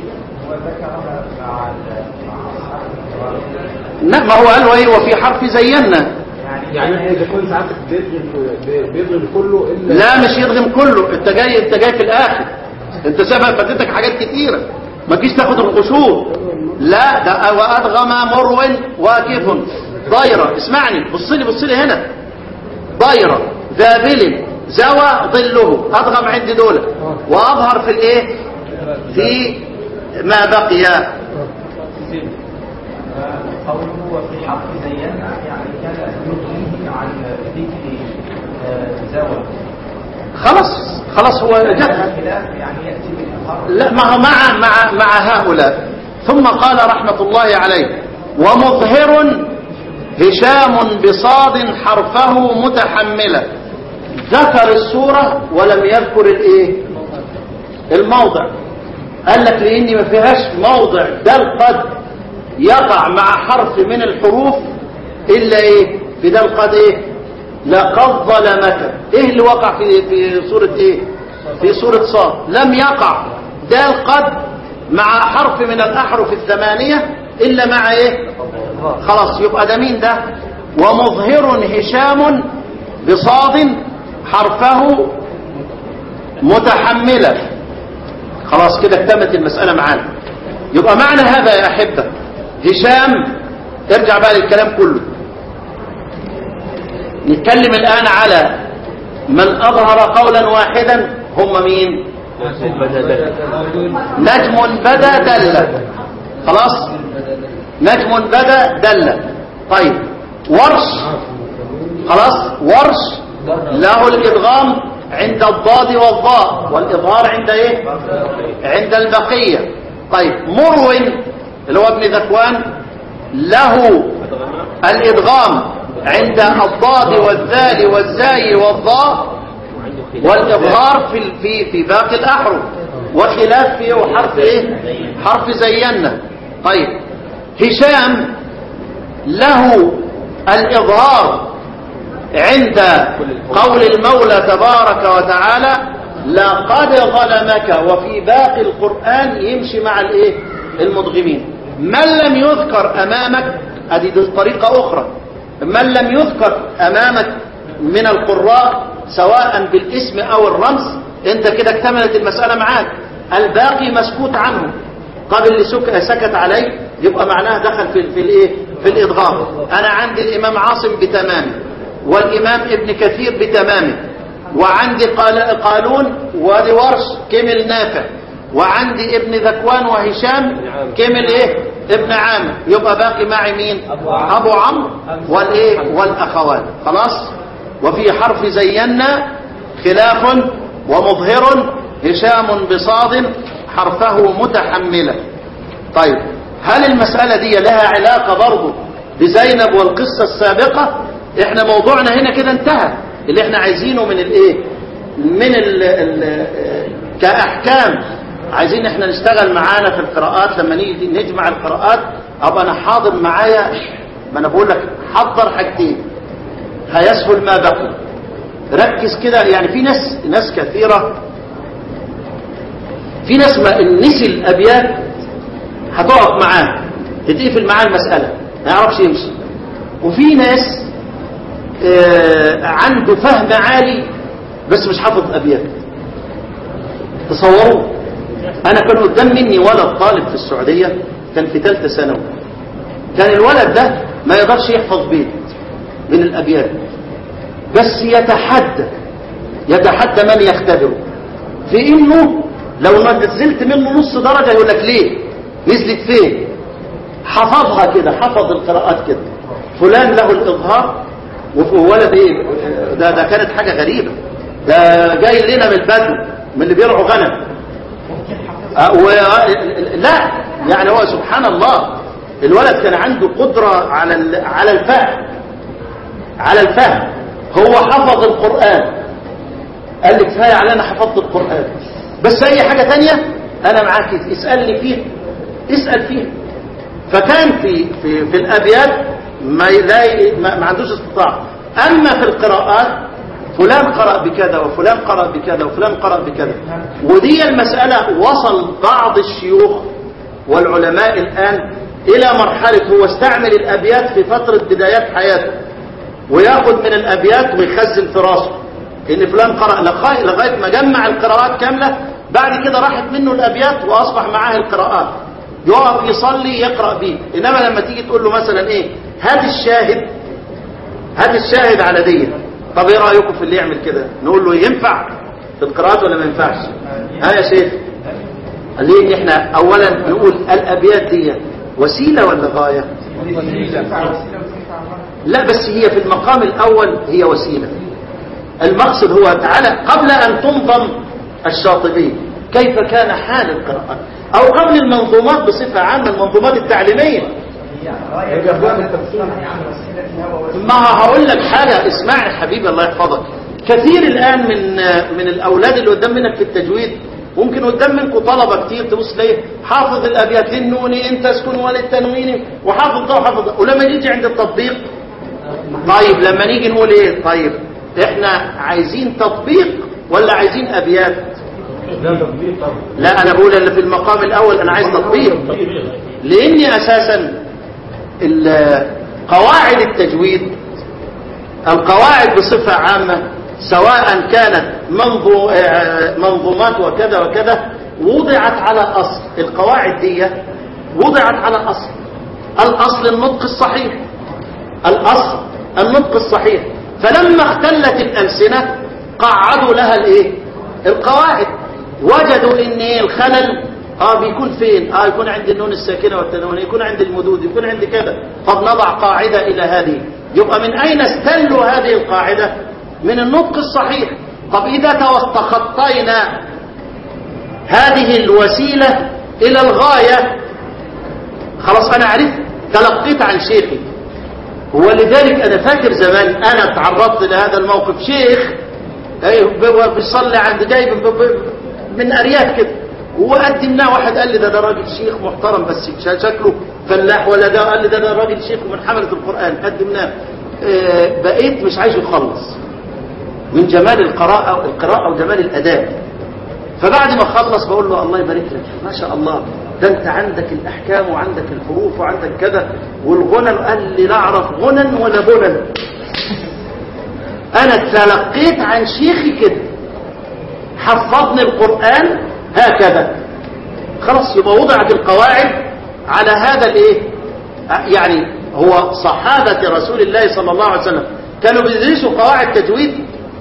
لا ما هو قال وايه وفي حرف زينا يعني اذا كنت ساعتك بيضغم بيضغم كله الا لا مش يضغم كله انت جاي انت جاي في الاخر انت سبق فاتتك حاجات كتيره ما تجيش تاخد القصور لا ده وادغم مرو واكف ضيره اسمعني بص لي بص لي هنا ضيره ذابل زوى ظله ادغم عند دول واظهر في الايه في ما بقي قوله وفي حق زينا يعني كان يغنيه عن ذكر آه، زوى خلاص خلاص هو جاء خلاف يعني يأتي بالإظهار لا ما هو مع مع مع هؤلاء ثم قال رحمة الله عليه ومظهر هشام بصاد حرفه متحملا ذكر السورة ولم يذكر الايه الموضع قال لك لاني ما فيهاش موضع دل قد يقع مع حرف من الحروف الا ايه في دل قد ايه لقد ظلمك ايه اللي وقع في في سورة ايه في سورة صاد لم يقع دال قد مع حرف من الأحرف الثمانية إلا مع إيه خلاص يبقى ده مين ده ومظهر هشام بصاد حرفه متحملة خلاص كده اكتمت المسألة معانا يبقى معنى هذا يا أحبة هشام ارجع بقى للكلام كله نتكلم الآن على من أظهر قولا واحدا هم مين نجم بدا دل خلاص نجم بدا دل طيب ورش خلاص ورش له الإدغام عند الضاد والضاء والإظهار عند ايه عند البقية طيب مرو اللي هو ابن ذكوان له الإدغام عند الضاد والذال والزاي والضاء والإظهار في في في باقي الأحرف وخلاف فيه حرف إيه حرف زينا طيب هشام له الإظهار عند قول المولى تبارك وتعالى لقد ظلمك وفي باقي القرآن يمشي مع الايه المدغمين من لم يذكر أمامك ادي دي طريقة أخرى من لم يذكر أمامك من القراء سواء بالاسم أو الرمز انت كده اكتملت المسألة معاك الباقي مسكوت عنه قبل اللي سك- سكت عليه يبقى معناه دخل في في الايه في الادغام انا عندي الامام عاصم بتمامه والامام ابن كثير بتمامه وعندي قال قالون ورش كمل نافع وعندي ابن ذكوان وهشام كمل ايه ابن عامر يبقى باقي معي مين ابو عمرو والايه والاخوات خلاص وفي حرف زينا خلاف ومظهر هشام بصاد حرفه متحملا طيب هل المسألة دي لها علاقة برضه بزينب والقصة السابقة احنا موضوعنا هنا كده انتهى اللي احنا عايزينه من الايه من ال ال كأحكام عايزين احنا نشتغل معانا في القراءات لما نيجي نجمع القراءات ابقى انا حاضر معايا ما انا بقول لك حضر حاجتين هيسهل ما بقي ركز كده يعني في ناس ناس كثيرة في ناس ما نسي الابيات هتقف معاه تتقفل معاه المسألة ما يعرفش يمشي وفي ناس آه عنده فهم عالي بس مش حافظ ابيات تصوروا انا كان قدام مني ولد طالب في السعودية كان في ثالثه ثانوي كان الولد ده ما يقدرش يحفظ بيت من الابيات بس يتحدى يتحدى من يختبره في انه لو نزلت منه نص درجة يقول لك ليه نزلت فين حفظها كده حفظ القراءات كده فلان له الإظهار وولد ايه ده, ده كانت حاجة غريبة ده جاي لنا من البدو من اللي بيرعوا غنم أه و... لا يعني هو سبحان الله الولد كان عنده قدرة على ال- على الفهم على الفهم هو حفظ القرآن قال لي كفاية على أنا حفظت القرآن بس أي حاجة تانية أنا معاك اسألني فيها اسأل فيها فكان في في في الأبيات ما لا ما ما عندوش استطاعة أما في القراءات فلان قرأ بكذا وفلان قرأ بكذا وفلان قرأ بكذا ودي المسألة وصل بعض الشيوخ والعلماء الآن إلى مرحلة هو استعمل الأبيات في فترة بدايات حياته وياخد من الأبيات ويخزن في راسه إن فلان قرأ لغاية لغاية ما جمع القراءات كاملة بعد كده راحت منه الأبيات وأصبح معاه القراءات يقف يصلي يقرأ بيه إنما لما تيجي تقول له مثلا إيه هات الشاهد هات الشاهد على دي طب ايه رايكم في اللي يعمل كده نقول له ينفع في القراءات ولا ما ينفعش ها يا شيخ ليه ان احنا اولا نقول الابيات دي وسيله ولا غايه لا بس هي في المقام الاول هي وسيله المقصد هو تعالى قبل ان تنظم الشاطبيه كيف كان حال القراءات او قبل المنظومات بصفه عامه المنظومات التعليميه ما هقول لك حاجة اسمعني حبيبي الله يحفظك كثير الآن من من الأولاد اللي قدام منك في التجويد ممكن قدام منكم طلبة كتير تبص ليه حافظ الأبيات للنون إن تسكن وللتنوين وحافظ ده وحافظ ده ولما نيجي عند التطبيق طيب لما نيجي نقول إيه طيب إحنا عايزين تطبيق ولا عايزين أبيات لا أنا بقول اللي في المقام الأول أنا عايز تطبيق لأني أساسا ال- قواعد التجويد القواعد بصفة عامة سواء كانت منظو- آه، منظومات وكذا وكذا وضعت على أصل القواعد دي وضعت على أصل الأصل النطق الصحيح الأصل النطق الصحيح فلما اختلت الألسنة قعدوا لها الايه القواعد وجدوا ان إيه الخلل اه بيكون فين اه يكون عند النون الساكنه والتنوين يكون عند المدود يكون عند كذا طب نضع قاعده الى هذه يبقى من اين استلوا هذه القاعده من النطق الصحيح طب اذا توس- تخطينا هذه الوسيله الى الغايه خلاص انا عرفت تلقيت عن شيخي ولذلك انا فاكر زمان انا تعرضت لهذا الموقف شيخ ايوه ب- بيصلي عند جايب ب- ب- من ارياف كده وقدمناه واحد قال لي ده ده راجل شيخ محترم بس ش- شكله فلاح ولا ده قال لي ده ده راجل شيخ من حملة القرآن قدمناه آه، بقيت مش عايز يخلص من جمال القراءة القراءة وجمال الأداء فبعد ما خلص بقول له الله يبارك لك ما شاء الله ده انت عندك الاحكام وعندك الحروف وعندك كذا والغنى قال لي لا اعرف غنى ولا غنى انا تلقيت عن شيخي كده حفظني القرآن هكذا خلاص يبقى وضعت القواعد على هذا الايه يعني هو صحابة رسول الله صلى الله عليه وسلم كانوا بيدرسوا قواعد تجويد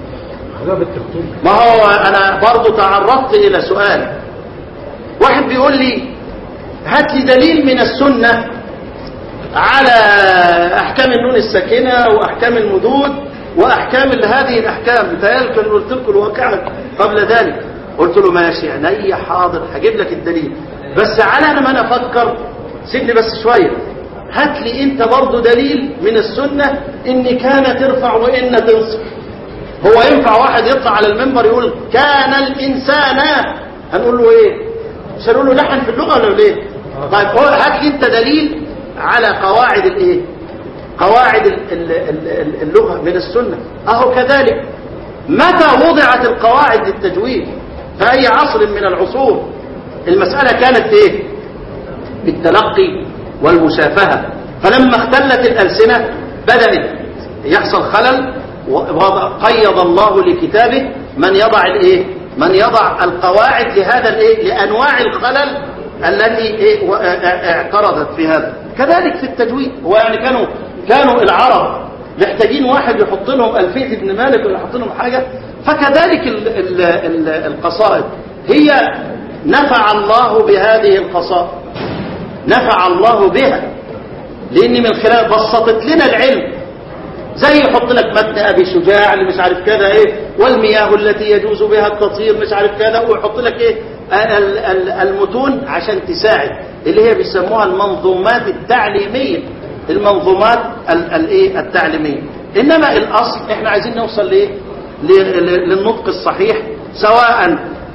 ما هو انا برضو تعرضت الى سؤال واحد بيقول لي هات لي دليل من السنة على احكام النون الساكنة واحكام المدود واحكام ال- هذه الاحكام بتهيألي كان قلت لكم الواقع قبل ذلك قلت له ماشي عينيا حاضر هجيب لك الدليل بس على انا ما انا افكر سيبني بس شويه هات لي انت برضه دليل من السنه ان كان ترفع وان تنصب هو ينفع واحد يطلع على المنبر يقول كان الانسان هنقول له ايه مش هنقول له لحن في اللغه ولا ليه طيب هو هات لي انت دليل على قواعد الايه قواعد ال- ال- ال- اللغه من السنه اهو كذلك متى وضعت القواعد للتجويد في اي عصر من العصور المساله كانت ايه بالتلقي والمشافهه فلما اختلت الالسنه بدات يحصل خلل وقيض الله لكتابه من يضع الايه من يضع القواعد لهذا الايه لانواع الخلل التي إيه و- ا- ا- اعترضت في هذا كذلك في التجويد هو يعني كانوا كانوا العرب محتاجين واحد يحط لهم ألفية ابن مالك ولا يحط لهم حاجة فكذلك ال ال ال القصائد هي نفع الله بهذه القصائد نفع الله بها لأن من خلال بسطت لنا العلم زي يحط لك متن أبي شجاع اللي مش عارف كذا إيه والمياه التي يجوز بها التطهير مش عارف كذا ويحط لك إيه ال- ال- المتون عشان تساعد اللي هي بيسموها المنظومات التعليمية المنظومات ال- الايه التعليمية انما الاصل احنا عايزين نوصل لايه ل- ل- للنطق الصحيح سواء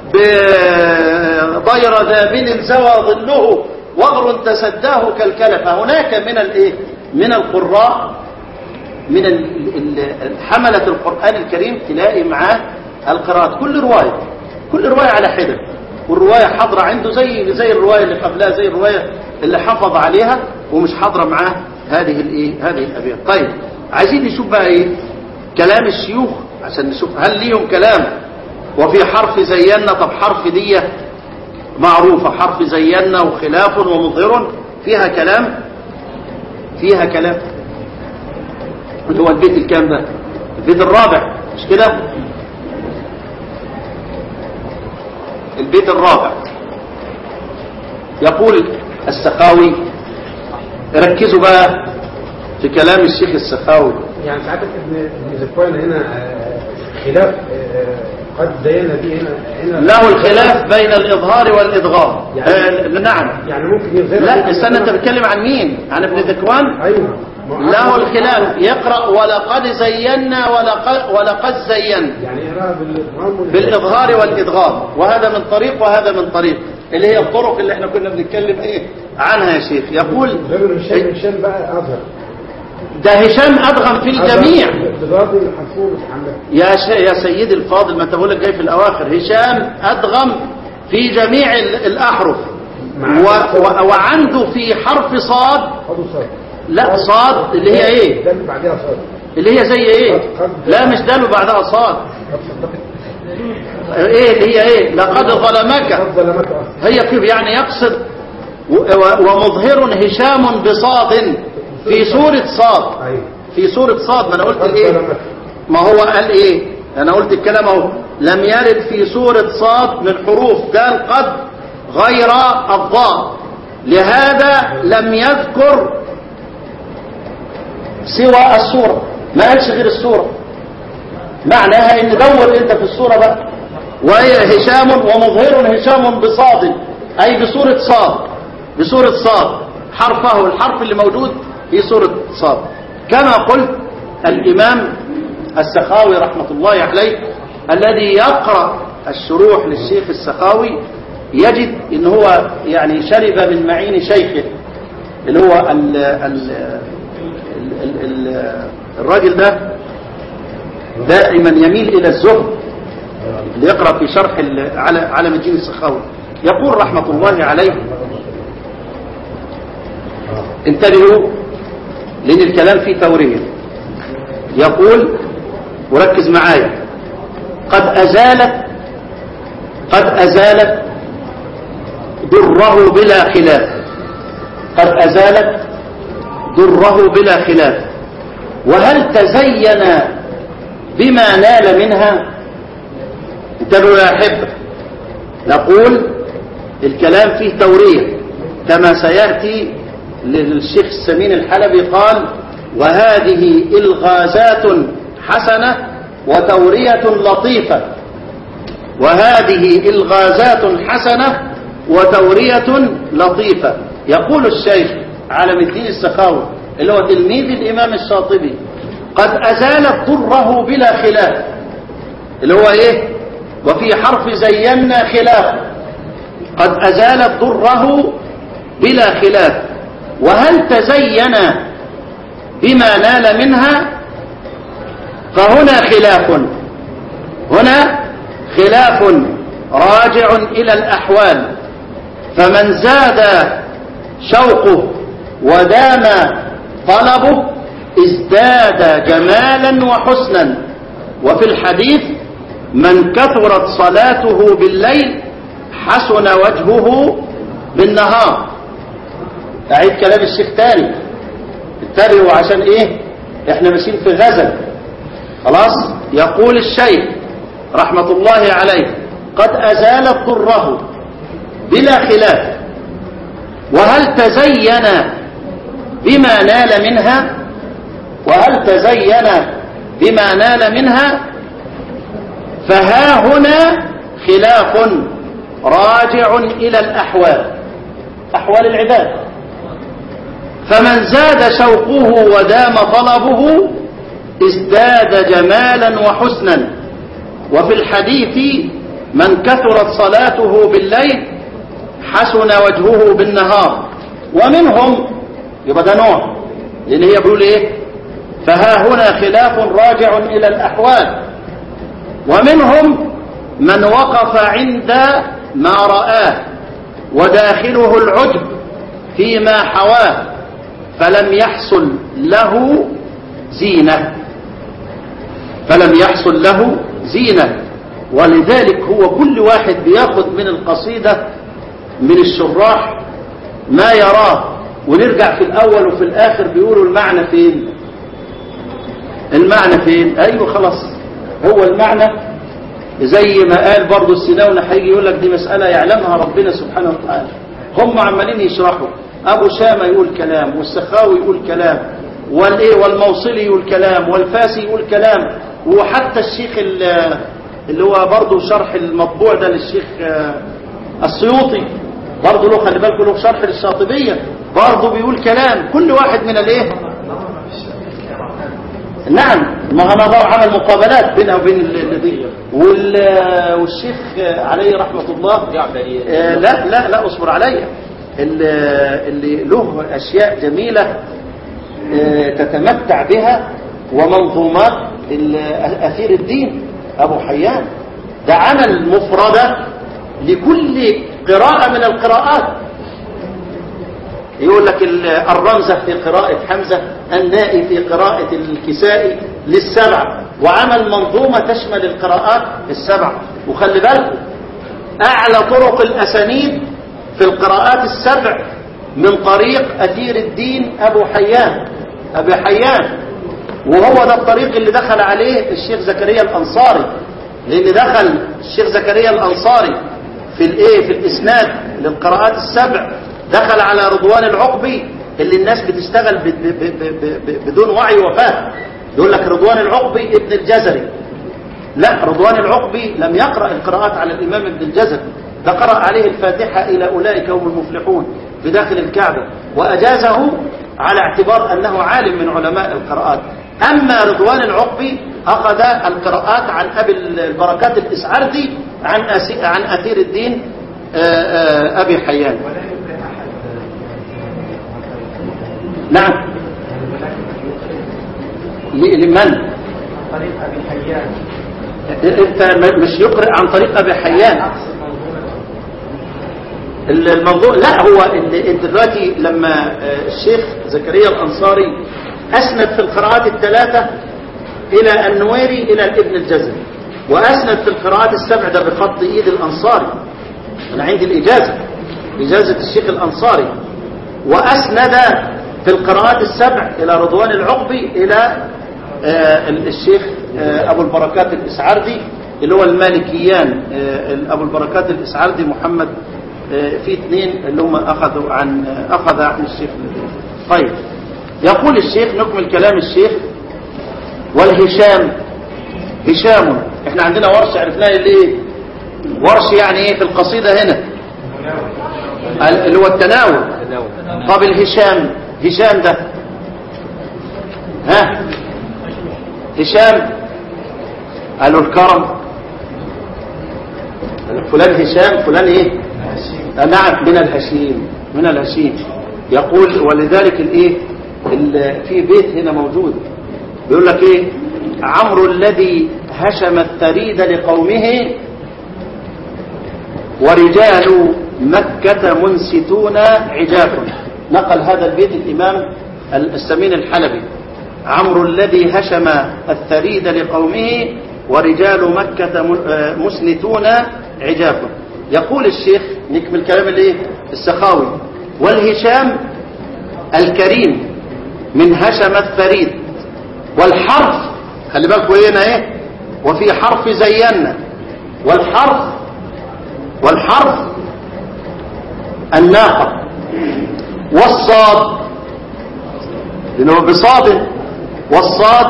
بضير ذابل زوى ظله وغر تسداه كالكلف هناك من الايه من القراء من ال- ال- حملة القرآن الكريم تلاقي معاه القراءات كل رواية كل رواية على حدة والرواية حاضرة عنده زي زي الرواية اللي قبلها زي الرواية اللي حفظ عليها ومش حاضرة معاه هذه الايه هذه الأبيات طيب عايزين نشوف بقى ايه كلام الشيوخ عشان نشوف هل ليهم كلام وفي حرف زينا طب حرف دي معروفة حرف زينا وخلاف ومظهر فيها كلام فيها كلام اللي هو البيت الكام ده البيت الرابع مش كده البيت الرابع يقول السخاوي ركزوا بقى في كلام الشيخ السخاوي يعني ساعتك ابن ابن زكوان هنا آه، خلاف آه، قد زينا دي هنا هنا له الخلاف بين الإظهار والإدغام يعني- آه نعم يعني ممكن يظهر لا استنى انت بتتكلم عن مين عن ابن ذكوان ايوه ما هو له عارف- الخلاف يقرأ ولقد زينا ولقد, ولقد زينا يعني يقراها بالادغام وال- بالإظهار والإدغام وهذا من طريق وهذا من طريق اللي هي الطرق اللي احنا كنا بنتكلم ايه عنها يا شيخ يقول غير هشام هشام بقى اظهر ده هشام أدغم في الجميع بضاد الحصول محمد يا ش... يا سيدي الفاضل ما انت بقول لك جاي في الأواخر هشام أدغم في جميع ال- الأحرف مع- و... و... وعنده في حرف صاد خدوا صاد لا صاد اللي هي ايه ده اللي بعدها صاد اللي هي زي ايه قد- لا مش دال بعدها صاد قد صدقت ايه اللي هي ايه لقد ظلمك قد ظلمك اصلا هي كيف يعني يقصد و- و- ومظهر هشام بصاد في سورة صاد ايوه في سورة صاد ما انا قلت قد الايه ظلمك ما هو قال ايه انا قلت الكلام اهو لم يرد في سورة صاد من حروف قال قد غير الضاد لهذا لم يذكر سوى السورة ما قالش غير السورة معناها ان دور انت في السورة بقى وهي هشام ومظهر هشام بصاد اي بسورة صاد بسورة صاد حرفه الحرف اللي موجود في سورة صاد كما قلت الامام السخاوي رحمة الله عليه الذي يقرأ الشروح للشيخ السخاوي يجد ان هو يعني شرب من معين شيخه اللي هو ال ال ال ال الراجل ده دائما يميل الى الزهد اللي يقرأ في شرح ال- على علم الدين السخاوي يقول رحمة الله عليه انتبهوا لأن الكلام فيه تورية يقول وركز معايا قد أزالت قد أزالت دره بلا خلاف قد أزالت دره بلا خلاف وهل تزين بما نال منها انتبهوا يا أحبة نقول الكلام فيه تورية كما سيأتي للشيخ السمين الحلبي قال وهذه إلغازات حسنة وتورية لطيفة وهذه إلغازات حسنة وتورية لطيفة يقول الشيخ علم الدين السخاوي اللي هو تلميذ الإمام الشاطبي قد أزالت ضره بلا خلاف اللي هو إيه وفي حرف زينا خلاف قد أزالت ضره بلا خلاف وهل تزين بما نال منها فهنا خلاف هنا خلاف راجع إلى الأحوال فمن زاد شوقه ودام طلبه ازداد جمالا وحسنا وفي الحديث من كثرت صلاته بالليل حسن وجهه بالنهار أعيد كلام الشيخ تاني انتبهوا عشان ايه احنا ماشيين في غزل خلاص يقول الشيخ رحمة الله عليه قد أزالت ضره بلا خلاف وهل تزين بما نال منها وهل تزين بما نال منها فها هنا خلاف راجع إلى الأحوال أحوال العباد فمن زاد شوقه ودام طلبه ازداد جمالا وحسنا وفي الحديث من كثرت صلاته بالليل حسن وجهه بالنهار ومنهم يبقى ده نوع لان هي بيقول ايه فها هنا خلاف راجع الى الاحوال ومنهم من وقف عند ما رآه وداخله العجب فيما حواه فلم يحصل له زينة فلم يحصل له زينة ولذلك هو كل واحد بياخد من القصيدة من الشراح ما يراه ونرجع في الأول وفي الآخر بيقولوا المعنى فين المعنى فين أيوة خلاص هو المعنى زي ما قال برضو السيناوي هيجي يقول لك دي مسألة يعلمها ربنا سبحانه وتعالى هم عمالين يشرحوا أبو شامة يقول كلام والسخاوي يقول كلام والايه والموصلي يقول كلام والفاسي يقول كلام وحتى الشيخ ال- اللي هو برضه شرح المطبوع ده للشيخ آه، السيوطي برضه له خلي بالكم له شرح للشاطبية برضه بيقول كلام كل واحد من الايه نعم ما هو نظر عمل مقابلات بينها وبين ال- ال- دي وال- والشيخ عليه رحمة الله آه، لا لا لا اصبر عليا اللي اللي له اشياء جميلة آه، تتمتع بها ومنظومات ال- اثير الدين ابو حيان ده عمل مفردة لكل قراءة من القراءات يقول لك ال- الرمزة في قراءة حمزة النائي في قراءة الكسائي للسبع وعمل منظومة تشمل القراءات السبع وخلي بالكم أعلى طرق الأسانيد في القراءات السبع من طريق أثير الدين أبو حيان أبي حيان وهو ده الطريق اللي دخل عليه الشيخ زكريا الأنصاري لأن دخل الشيخ زكريا الأنصاري في الايه في الاسناد للقراءات السبع دخل على رضوان العقبي اللي الناس بتشتغل ب- ب- ب- ب- ب- بدون وعي وفهم يقول لك رضوان العقبي ابن الجزري لا رضوان العقبي لم يقرأ القراءات على الإمام ابن الجزري ده قرأ عليه الفاتحة إلى أولئك هم المفلحون في داخل الكعبة وأجازه على اعتبار أنه عالم من علماء القراءات أما رضوان العقبي أخذ القراءات عن أبي البركات الإسعردي عن أسي عن أثير الدين آه، آه، أبي حيان نعم ل- لمن طريق ابي حيان انت م- مش يقرأ عن طريق ابي حيان اقصد منظومه الموضوع لا هو اللي انت دلوقتي لما آه، الشيخ زكريا الانصاري اسند في القراءات الثلاثه الى النويري الى الابن الجزري واسند في القراءات السبع ده بخط ايد الانصاري انا عندي الاجازه اجازه الشيخ الانصاري واسند في القراءات السبع الى رضوان العقبي الى آه، الشيخ آه، ابو البركات الاسعردي اللي هو المالكيان آه، ابو البركات الاسعردي محمد آه، في اثنين اللي هم اخذوا عن آه، اخذ عن الشيخ طيب يقول الشيخ نكمل كلام الشيخ والهشام هشام احنا عندنا ورش عرفناه اللي ايه ورش يعني ايه في القصيدة هنا ال- اللي هو التناول طب الهشام هشام ده ها هشام قالوا الكرم فلان هشام فلان ايه آه، نعم من الهشيم من الهشيم يقول ولذلك الايه ال- في بيت هنا موجود بيقول لك ايه عمرو الذي هشم الثريد لقومه ورجال مكة منستون عجاف نقل هذا البيت الإمام السمين الحلبي عمرو الذي هشم الثريد لقومه ورجال مكة م- آه، مسنتون عجاف يقول الشيخ نكمل كلام الايه السخاوي والهشام الكريم من هشم الثريد والحرف خلي بالكم هنا ايه وفي حرف زينا والحرف والحرف الناقة والصاد لأنه بصاد والصاد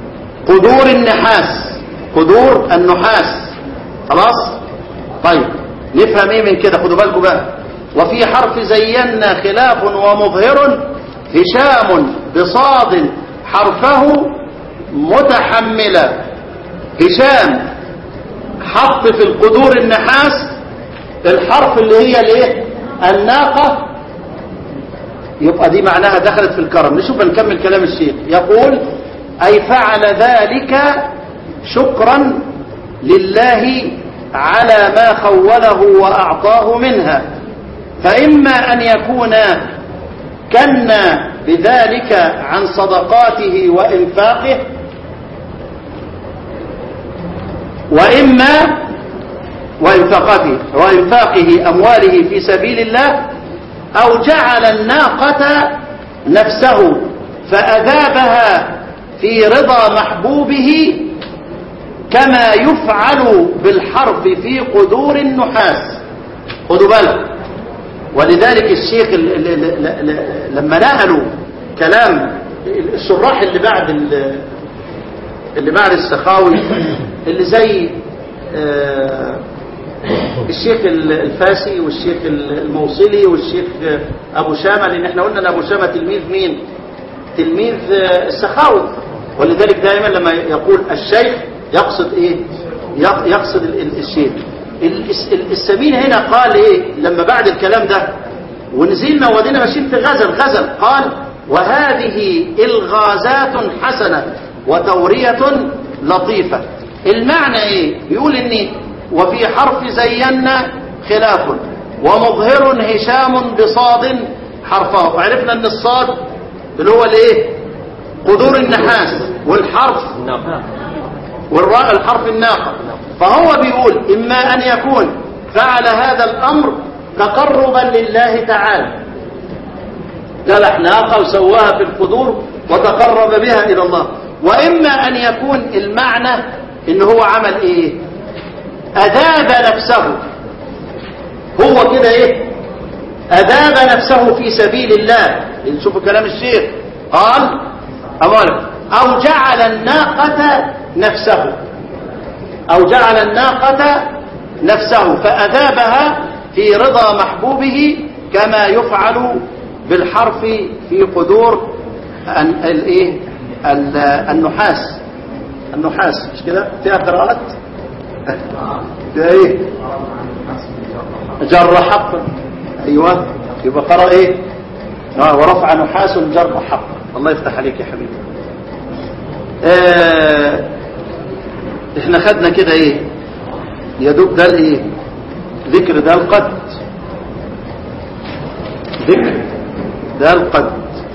قدور النحاس قدور النحاس خلاص طيب نفهم ايه من كده خدوا بالكم بقى وفي حرف زينا خلاف ومظهر هشام بصاد حرفه متحملا هشام حط في القدور النحاس الحرف اللي هي الايه الناقة يبقى دي معناها دخلت في الكرم نشوف نكمل كلام الشيخ يقول أي فعل ذلك شكرا لله على ما خوله وأعطاه منها فإما أن يكون كن بذلك عن صدقاته وإنفاقه وإما وإنفاقه وإنفاقه أمواله في سبيل الله أو جعل الناقة نفسه فأذابها في رضا محبوبه كما يفعل بالحرف في قدور النحاس خدوا بالك ولذلك الشيخ ال- ال- ال- ال- ال- لما نقلوا كلام الشراح اللي بعد ال- اللي بعد السخاوي اللي زي آه، الشيخ ال- الفاسي والشيخ ال- الموصلي والشيخ آه، ابو شامه لان احنا قلنا ان ابو شامه تلميذ مين تلميذ آه، السخاوي ولذلك دائما لما يقول الشيخ يقصد ايه يق- يقصد ال- ال- الشيخ ال- الس- ال- السمين هنا قال ايه لما بعد الكلام ده ونزلنا ودينا ماشيين في غزل غزل قال وهذه الغازات حسنة وتورية لطيفة المعنى ايه يقول ان وفي حرف زينا خلاف ومظهر هشام بصاد حرفه وعرفنا ان الصاد اللي هو الايه قدور النحاس والحرف نعم والراء الحرف الناقة فهو بيقول إما أن يكون فعل هذا الأمر تقربا لله تعالى ذبح ناقة وسواها في القدور وتقرب بها إلى الله وإما أن يكون المعنى إن هو عمل إيه أذاب نفسه هو كده إيه أذاب نفسه في سبيل الله نشوف كلام الشيخ قال أولا أو جعل الناقة نفسه أو جعل الناقة نفسه فأذابها في رضا محبوبه كما يفعل بالحرف في قدور ال- الايه ال- النحاس النحاس مش كده فيها قراءات فيها ايه جر حق ايوه يبقى قرأ ايه آه ورفع نحاس جر حق الله يفتح عليك يا حبيبي آه احنا خدنا كده ايه يدوب ده الايه ذكر ده القد ذكر ده القد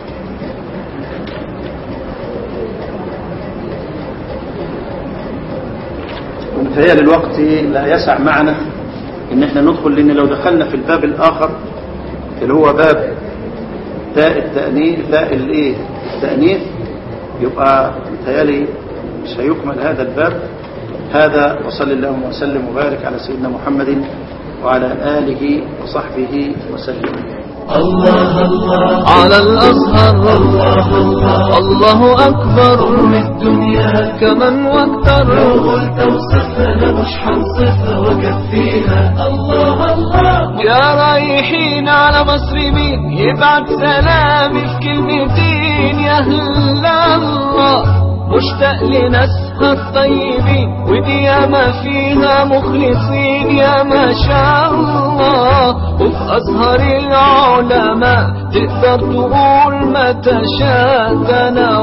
ومتهيألي الوقت إيه لا يسع معنا ان احنا ندخل لان لو دخلنا في الباب الاخر اللي هو باب تاء التأنيث تاء الايه التأنيث يبقى متهيألي مش هيكمل هذا الباب هذا وصل اللهم وسلم وبارك على سيدنا محمد وعلى آله وصحبه وسلم الله الله على الأزهر الله الله الله أكبر من الدنيا كمن واكتر لو قلت وصفنا مش حنصفها وكفيها الله الله يا رايحين على مصر مين يبعت سلامي في كلمتين يا هلا الله مشتاق لناسها الطيبين ودي ياما فيها مخلصين يا ما شاء الله وفي أزهر العلماء تقدر تقول ما تشاء ده أنا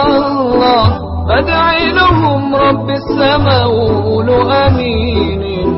والله بدعي لهم رب السماء وقولوا أمين